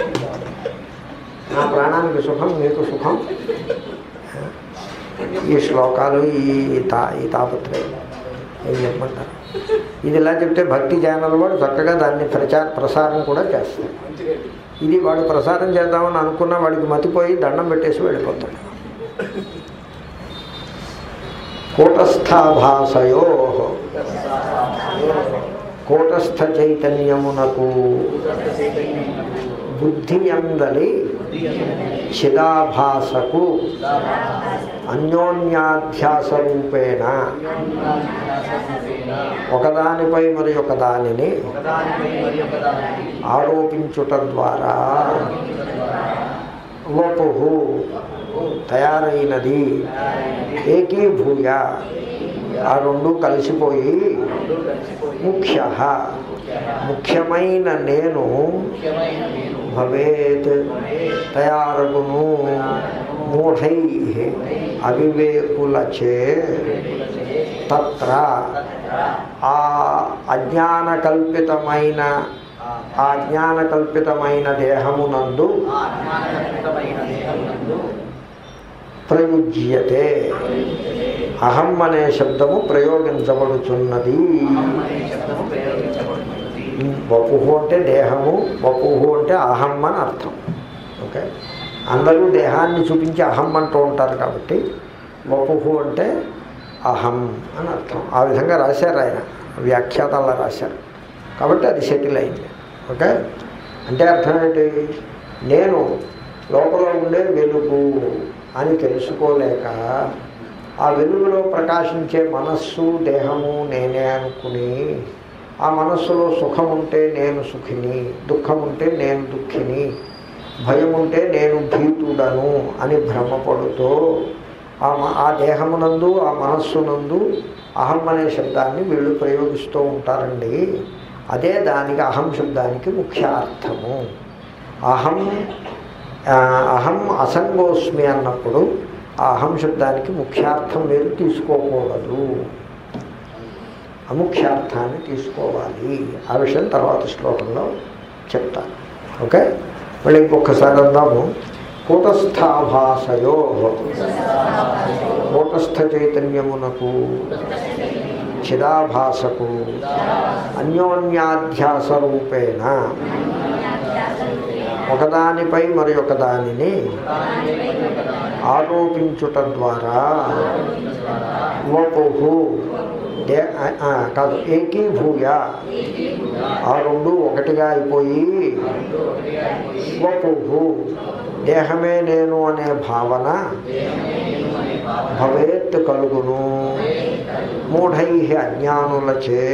నా ప్రాణానికి సుఖం మీకు సుఖం ఈ శ్లోకాలు ఈ తా ఈ తాపత్రయం ఏం చెప్పమంటారు ఇది ఇలా చెప్తే భక్తి ఛానల్ వాడు చక్కగా దాన్ని ప్రచార ప్రసారం కూడా చేస్తాడు ఇది వాడు ప్రసారం చేద్దామని అనుకున్న వాడికి మతిపోయి దండం పెట్టేసి వెళ్ళిపోతాడు కూటస్థాభాసయో కూటస్థ చైతన్యమునకు బుద్ధి ఎందలి చిదాభాసకు అన్యోన్యాధ్యాస రూపేణ ఒకదానిపై మరి ఒకదానిని ఆరోపించుట ద్వారా వపు తయారైనది ఏకీభూయ ఆ రెండు కలిసిపోయి ముఖ్య ముఖ్యమైన నేను భవేత్ తయారగును మూఢై అవివేకులచే తత్ర ఆ అజ్ఞానకల్పితమైన ఆ జ్ఞానకల్పితమైన దేహమునందు ప్రయుజ్యతే అహం అనే శబ్దము ప్రయోగించబడుచున్నది వపుహు అంటే దేహము వపుహు అంటే అహం అని అర్థం ఓకే అందరూ దేహాన్ని చూపించి అహం అంటూ ఉంటారు కాబట్టి వపుహు అంటే అహం అని అర్థం ఆ విధంగా రాశారు ఆయన వ్యాఖ్యాతాల్లో రాశారు కాబట్టి అది సెటిల్ అయింది ఓకే అంటే అర్థం ఏంటి నేను లోపల ఉండే వెలుగు అని తెలుసుకోలేక ఆ వెలుగులో ప్రకాశించే మనస్సు దేహము నేనే అనుకుని ఆ మనస్సులో సుఖం ఉంటే నేను సుఖిని దుఃఖం ఉంటే నేను దుఃఖిని భయం ఉంటే నేను భీతుడను అని భ్రమపడుతూ ఆ మ- ఆ దేహమునందు ఆ మనస్సునందు అహం అనే శబ్దాన్ని వీళ్ళు ప్రయోగిస్తూ ఉంటారండి అదే దానికి అహం శబ్దానికి ముఖ్య అర్థము అహం ఆ, అహం అసంగోస్మి అన్నప్పుడు ఆ అహం శబ్దానికి ముఖ్యార్థం మీరు తీసుకోకూడదు అముఖ్యార్థాన్ని తీసుకోవాలి ఆ విషయం తర్వాత శ్లోకంలో చెప్తాను ఓకే మళ్ళీ ఇంకొకసారి అందాము కూటస్థాభాసయో కూటస్థ చైతన్యమునకు చిదాభాసకు అన్యోన్యాధ్యాస రూపేణ ఒకదానిపై మరి ఒకదానిని ఆరోపించుట ద్వారా వపుహు దే ఆ, ఆ, కాదు ఏకీభూయ ఆ రెండు ఒకటిగా అయిపోయి వపుహు దేహమే నేను అనే భావన భవేత్ కలుగును మూఢై అజ్ఞానులచే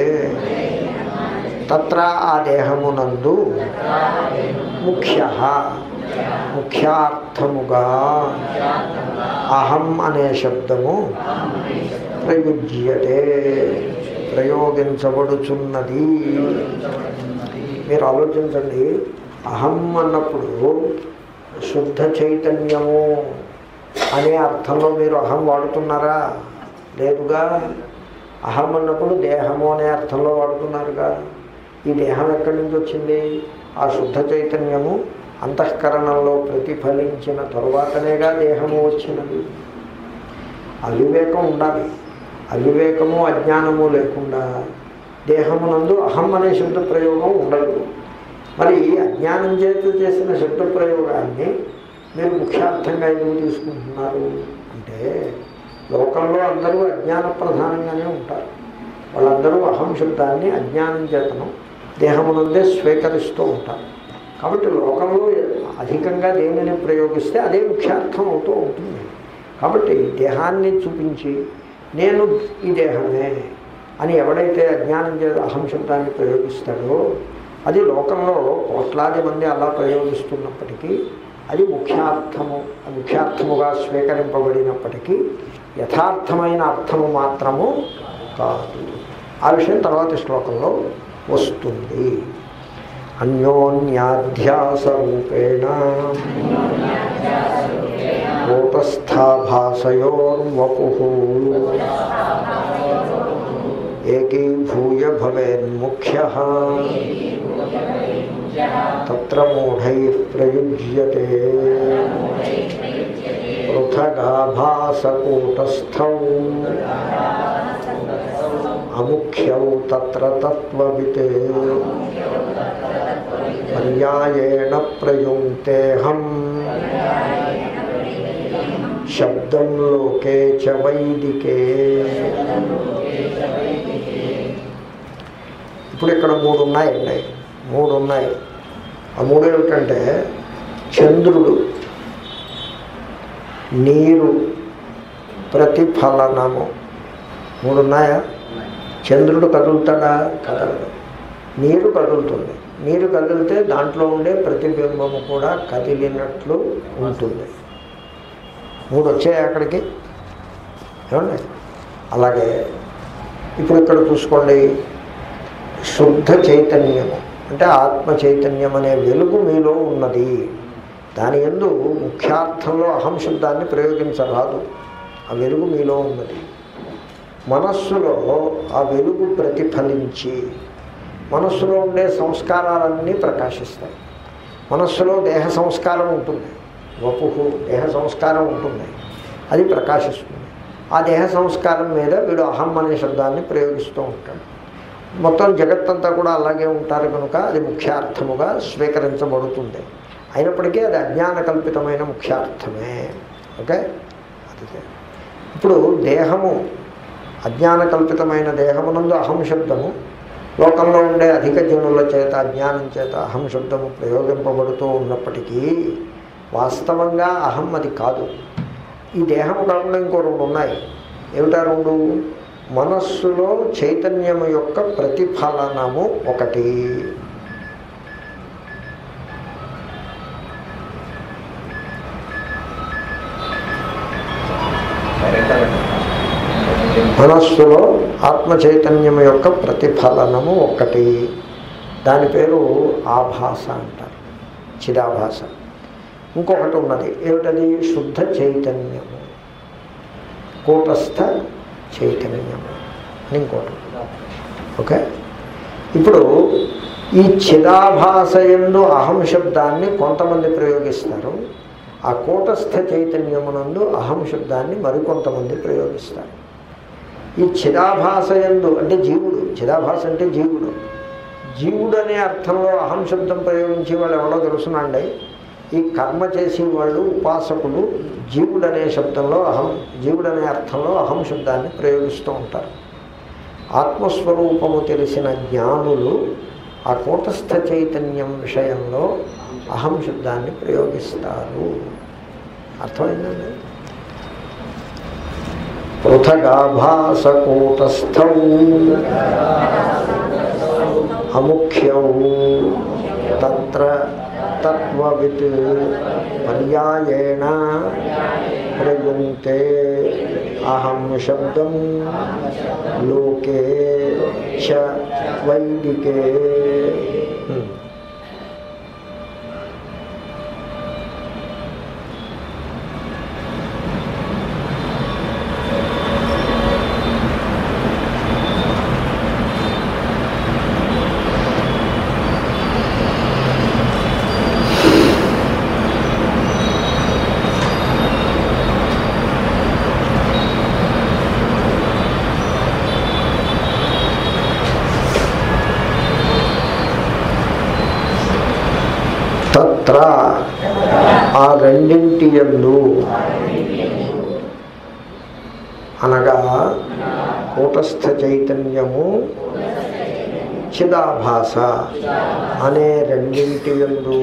తత్ర ఆ దేహమునందు ముఖ్య ముఖ్యార్థముగా అహం అనే శబ్దము ప్రయుజ్యతే ప్రయోగించబడుచున్నది మీరు ఆలోచించండి అహం అన్నప్పుడు శుద్ధ చైతన్యము అనే అర్థంలో మీరు అహం వాడుతున్నారా లేదుగా అహం అన్నప్పుడు దేహము అనే అర్థంలో వాడుతున్నారుగా ఈ దేహం ఎక్కడి నుంచి వచ్చింది ఆ శుద్ధ చైతన్యము అంతఃకరణంలో ప్రతిఫలించిన తరువాతనేగా దేహము వచ్చినది అవివేకం ఉండాలి అవివేకము అజ్ఞానము లేకుండా దేహమునందు అహం అనే శబ్ద ప్రయోగం ఉండదు మరి అజ్ఞానం చేత చేసిన శబ్ద ప్రయోగాన్ని మీరు ముఖ్యార్థంగా ఎందుకు తీసుకుంటున్నారు అంటే లోకంలో అందరూ అజ్ఞాన ప్రధానంగానే ఉంటారు వాళ్ళందరూ అహం శబ్దాన్ని అజ్ఞానం చేతను దేహమునందే స్వీకరిస్తూ ఉంటారు కాబట్టి లోకంలో అధికంగా దేనిని ప్రయోగిస్తే అదే ముఖ్యార్థం అవుతూ ఉంటుంది కాబట్టి దేహాన్ని చూపించి నేను ఈ దేహమే అని ఎవడైతే అజ్ఞానం చేత అహం శబ్దాన్ని ప్రయోగిస్తాడో అది లోకంలో కోట్లాది మంది అలా ప్రయోగిస్తున్నప్పటికీ అది ముఖ్యార్థము ముఖ్యార్థముగా స్వీకరింపబడినప్పటికీ యథార్థమైన అర్థము మాత్రము కాదు ఆ విషయం తర్వాత శ్లోకంలో వస్తుంది అన్యోన్యాధ్యాస రూపేణ కూటస్థాభాసయోర్వపు ఏకీభూయ భవేన్ముఖ్య తత్ర మూఢై ప్రయుజ్యతే పృథగాభాసకూటస్థౌ అముఖ్యౌ తత్ర తత్వవిత్ పర్యాయేణ ప్రయుక్తేహం శబ్దం లోకే చ వైదికే ఇప్పుడు ఇక్కడ మూడు ఉన్నాయండి మూడు ఉన్నాయి ఆ మూడు ఏమిటంటే చంద్రుడు నీరు ప్రతిఫలనము మూడు ఉన్నాయా చంద్రుడు కదులుతాడా కదలడు నీరు కదులుతుంది నీరు కదిలితే దాంట్లో ఉండే ప్రతిబింబము కూడా కదిలినట్లు ఉంటుంది మూడు వచ్చాయి అక్కడికి ఏమండి అలాగే ఇప్పుడు ఇక్కడ చూసుకోండి శుద్ధ చైతన్యము అంటే ఆత్మ చైతన్యం అనే వెలుగు మీలో ఉన్నది దాని ఎందు ముఖ్యార్థంలో అహం శబ్దాన్ని ప్రయోగించరాదు ఆ వెలుగు మీలో ఉన్నది మనస్సులో ఆ వెలుగు ప్రతిఫలించి మనస్సులో ఉండే సంస్కారాలన్నీ ప్రకాశిస్తాయి మనస్సులో దేహ సంస్కారం ఉంటుంది వపుహు దేహ సంస్కారం ఉంటుంది అది ప్రకాశిస్తుంది ఆ దేహ సంస్కారం మీద వీడు అహం అనే శబ్దాన్ని ప్రయోగిస్తూ ఉంటాడు మొత్తం జగత్తంతా కూడా అలాగే ఉంటారు కనుక అది ముఖ్యార్థముగా స్వీకరించబడుతుంది అయినప్పటికీ అది అజ్ఞాన కల్పితమైన ముఖ్యార్థమే ఓకే అది ఇప్పుడు దేహము అజ్ఞాన కల్పితమైన దేహమునందు అహం శబ్దము లోకంలో ఉండే అధిక జనుల చేత అజ్ఞానం చేత అహం శబ్దము ప్రయోగింపబడుతూ ఉన్నప్పటికీ వాస్తవంగా అహం అది కాదు ఈ దేహం కాకుండా ఇంకో రెండు ఉన్నాయి ఏమిటా రెండు మనస్సులో చైతన్యము యొక్క ప్రతిఫలనము ఒకటి మనస్సులో ఆత్మ చైతన్యము యొక్క ప్రతిఫలనము ఒకటి దాని పేరు ఆభాస అంటారు చిదాభాస ఇంకొకటి ఉన్నది ఏమిటది శుద్ధ చైతన్యము కూటస్థ చైతన్యము అని ఇంకోటి ఓకే ఇప్పుడు ఈ చిదాభాస ఎందు అహం శబ్దాన్ని కొంతమంది ప్రయోగిస్తారు ఆ కూటస్థ చైతన్యమునందు అహం శబ్దాన్ని మరికొంతమంది ప్రయోగిస్తారు ఈ చిదాభాస ఎందు అంటే జీవుడు చిదాభాస అంటే జీవుడు జీవుడు అనే అర్థంలో అహం శబ్దం ప్రయోగించే వాళ్ళు ఎవరో తెలుసునండి ఈ కర్మ చేసే వాళ్ళు ఉపాసకులు జీవుడు అనే శబ్దంలో అహం జీవుడు అనే అర్థంలో అహం శబ్దాన్ని ప్రయోగిస్తూ ఉంటారు ఆత్మస్వరూపము తెలిసిన జ్ఞానులు ఆ కూటస్థ చైతన్యం విషయంలో అహం శబ్దాన్ని ప్రయోగిస్తారు అర్థమైందండి పృథగాభాసకూటస్థౌ అముఖ్యౌ తత్ర తత్వవిత్ పర్యాయేణ ప్రయుంక్తే అహం శబ్దం లోకే చ వైదికే హ్మ్. తత్ర ఆ రెండింటి యందు అనగా కూటస్థ చైతన్యము చిదాభాస అనే రెండింటి యందు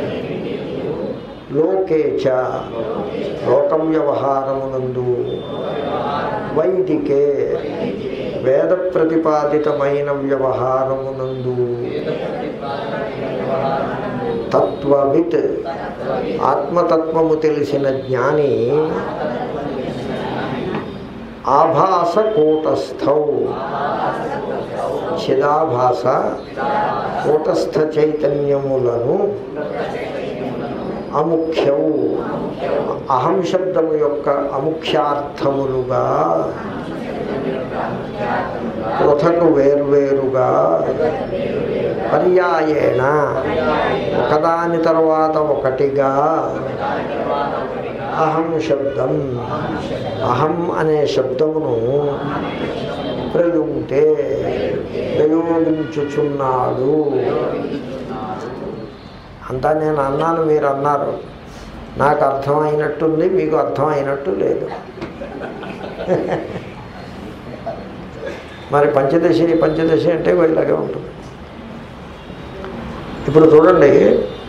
లోకేచ లోకం వ్యవహారమునందు వైదికే వేద ప్రతిపాదితమైన వ్యవహారమునందు తత్వవిత్ ఆత్మతత్వము తెలిసిన జ్ఞాని ఆభాస కూటస్థౌ చిదాభాస కూటస్థ చైతన్యములను అముఖ్యౌ అహం శబ్దము యొక్క అముఖ్యార్థములుగా పృథకు వేర్వేరుగా పర్యాయేణ ఒకదాని తర్వాత ఒకటిగా అహం శబ్దం అహం అనే శబ్దమును ప్రయుంక్తే ప్రయోగించుచున్నాడు అంతా నేను అన్నాను మీరు అన్నారు నాకు అర్థమైనట్టుంది మీకు అర్థమైనట్టు లేదు మరి పంచదశి పంచదశి అంటే ఇలాగే ఉంటుంది ఇప్పుడు చూడండి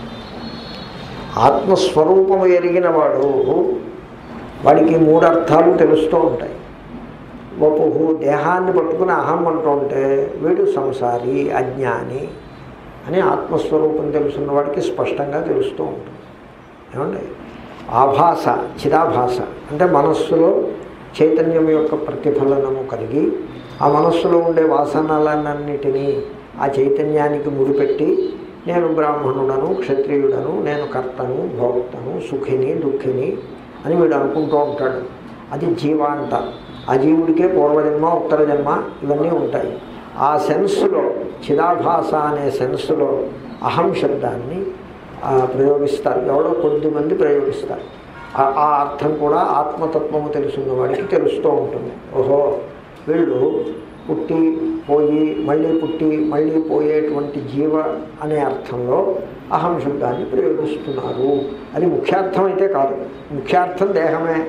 ఆత్మస్వరూపము ఎరిగిన వాడు వాడికి మూడు అర్థాలు తెలుస్తూ ఉంటాయి వపుహు దేహాన్ని పట్టుకుని అహం అంటూ ఉంటే వీడు సంసారి అజ్ఞాని అని ఆత్మస్వరూపం తెలుసున్న వాడికి స్పష్టంగా తెలుస్తూ ఉంటుంది ఏమండి ఆభాస చిదాభాస అంటే మనస్సులో చైతన్యం యొక్క ప్రతిఫలనము కలిగి ఆ మనస్సులో ఉండే వాసనలన్నిటినీ ఆ చైతన్యానికి ముడిపెట్టి నేను బ్రాహ్మణుడను క్షత్రియుడను నేను కర్తను భోక్తను సుఖిని దుఃఖిని అని వీడు అనుకుంటూ ఉంటాడు అది జీవ అంటారు ఆ జీవుడికే పూర్వజన్మ ఉత్తర జన్మ ఇవన్నీ ఉంటాయి ఆ సెన్స్లో చిదాభాస అనే సెన్స్లో అహం శబ్దాన్ని ఆ, ప్రయోగిస్తారు ఎవడో కొద్దిమంది ప్రయోగిస్తారు ఆ- ఆ అర్థం కూడా ఆత్మతత్వము తెలుసున్న వాడికి తెలుస్తూ ఉంటుంది ఓహో వీళ్ళు పుట్టి పోయి మళ్ళీ పుట్టి మళ్ళీ పోయేటువంటి జీవ అనే అర్థంలో అహం శబ్దాన్ని ప్రయోగిస్తున్నారు అది ముఖ్యార్థం అయితే కాదు ముఖ్యార్థం దేహమే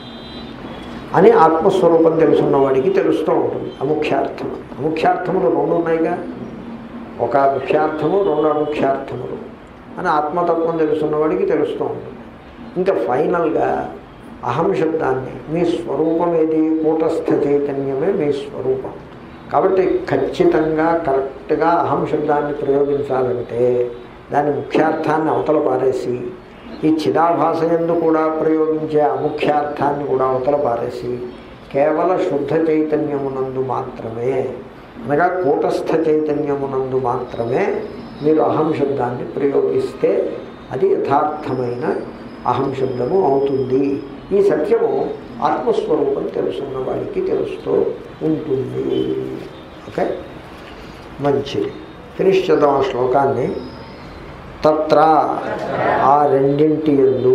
అని ఆత్మస్వరూపం తెలుసున్న వాడికి తెలుస్తూ ఉంటుంది అముఖ్యార్థం అముఖ్యార్థములు రెండు ఉన్నాయిగా ఒక ముఖ్యార్థము రెండు అముఖ్యార్థములు అని ఆత్మతత్వం తెలుసున్న వాడికి తెలుస్తూ ఉంటుంది ఇంకా ఫైనల్గా అహం శబ్దాన్ని మీ స్వరూపం ఏది కూటస్థ చైతన్యమే మీ స్వరూపం కాబట్టి ఖచ్చితంగా కరెక్ట్గా అహం శబ్దాన్ని ప్రయోగించాలంటే దాని ముఖ్యార్థాన్ని అవతల పారేసి ఈ చిదాభాస ఎందు కూడా ప్రయోగించే అముఖ్యార్థాన్ని కూడా అవతల పారేసి కేవల శుద్ధ చైతన్యమునందు మాత్రమే అనగా కూటస్థ చైతన్యమునందు మాత్రమే మీరు అహం శబ్దాన్ని ప్రయోగిస్తే అది యథార్థమైన అహం శబ్దము అవుతుంది ఈ సత్యము ఆత్మస్వరూపం తెలుసున్న వాడికి తెలుస్తూ ఉంటుంది ఓకే మంచిది ఫినిష్ చేద్దాం ఆ శ్లోకాన్ని తత్ర ఆ రెండింటి ఎందు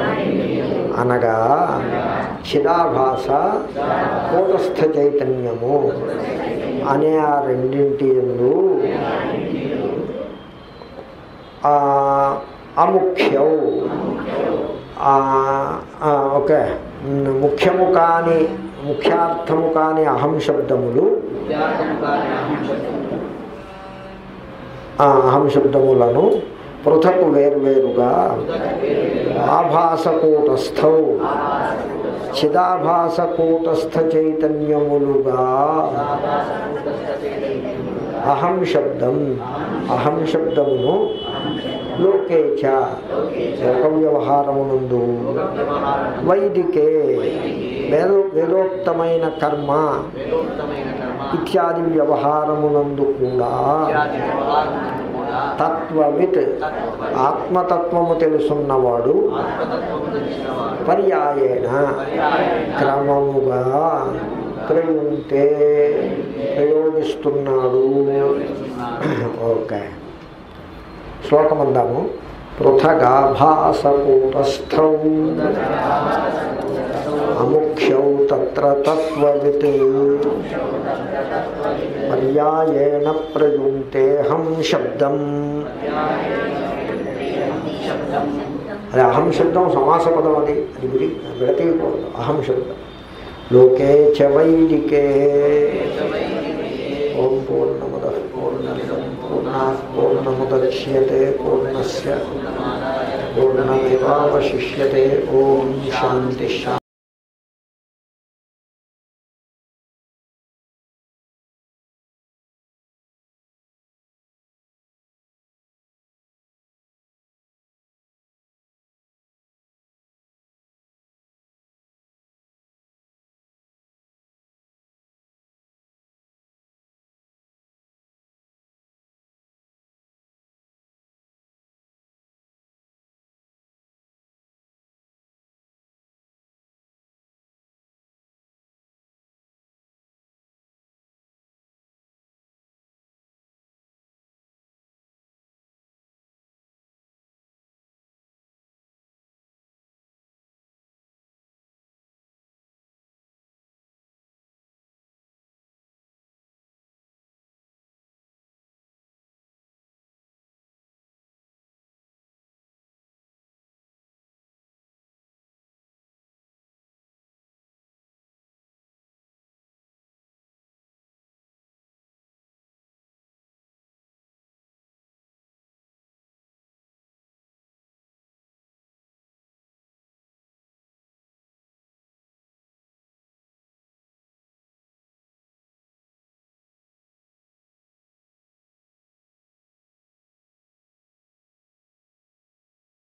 అనగా చిదాభాస కూటస్థ చైతన్యము అనే ఆ రెండింటి ఎందు ఆ, అముఖ్యౌ ఆ, ఆ, ఓకే ఉమ్, ముఖ్యము కాని ముఖ్యార్థము కాని అహం శబ్దములు ఆ, అహం శబ్దములను పృథక్ వేర్వేరుగా ఆభాసకూటస్థౌ చిదాభాసకూటస్థ చైతన్యములుగా అహం శబ్దం అహం శబ్దమును లోకేచ లోక వ్యవహారమునందు వైదికే వేద వేదోక్తమైన కర్మ ఇత్యాది వ్యవహారమునందు కూడా తత్వవిత్ ఆత్మతత్వము తెలుసున్నవాడు పర్యాయేణ క్రమముగా ప్రయుంతే ప్రయోగిస్తున్నాడు ఓకే శ్లోకం అందాము పృథగాభాసకూటస్థౌ అముఖ్యౌ తత్ర తత్వవిత్ పర్యాయేణ ప్రయుంతేహం శబ్దం అది అహం శబ్దం సమాస పదం అది అది విడి విడతీయకూడదు అహం శబ్దం లోకే చ వైదికే ఓం పూర్ణముద పూర్ణమిదం పూర్ణా పూర్ణముద్యతే పూర్ణస్ పూర్ణమేవాశిష్యతే ఓం శాంతి శాంతి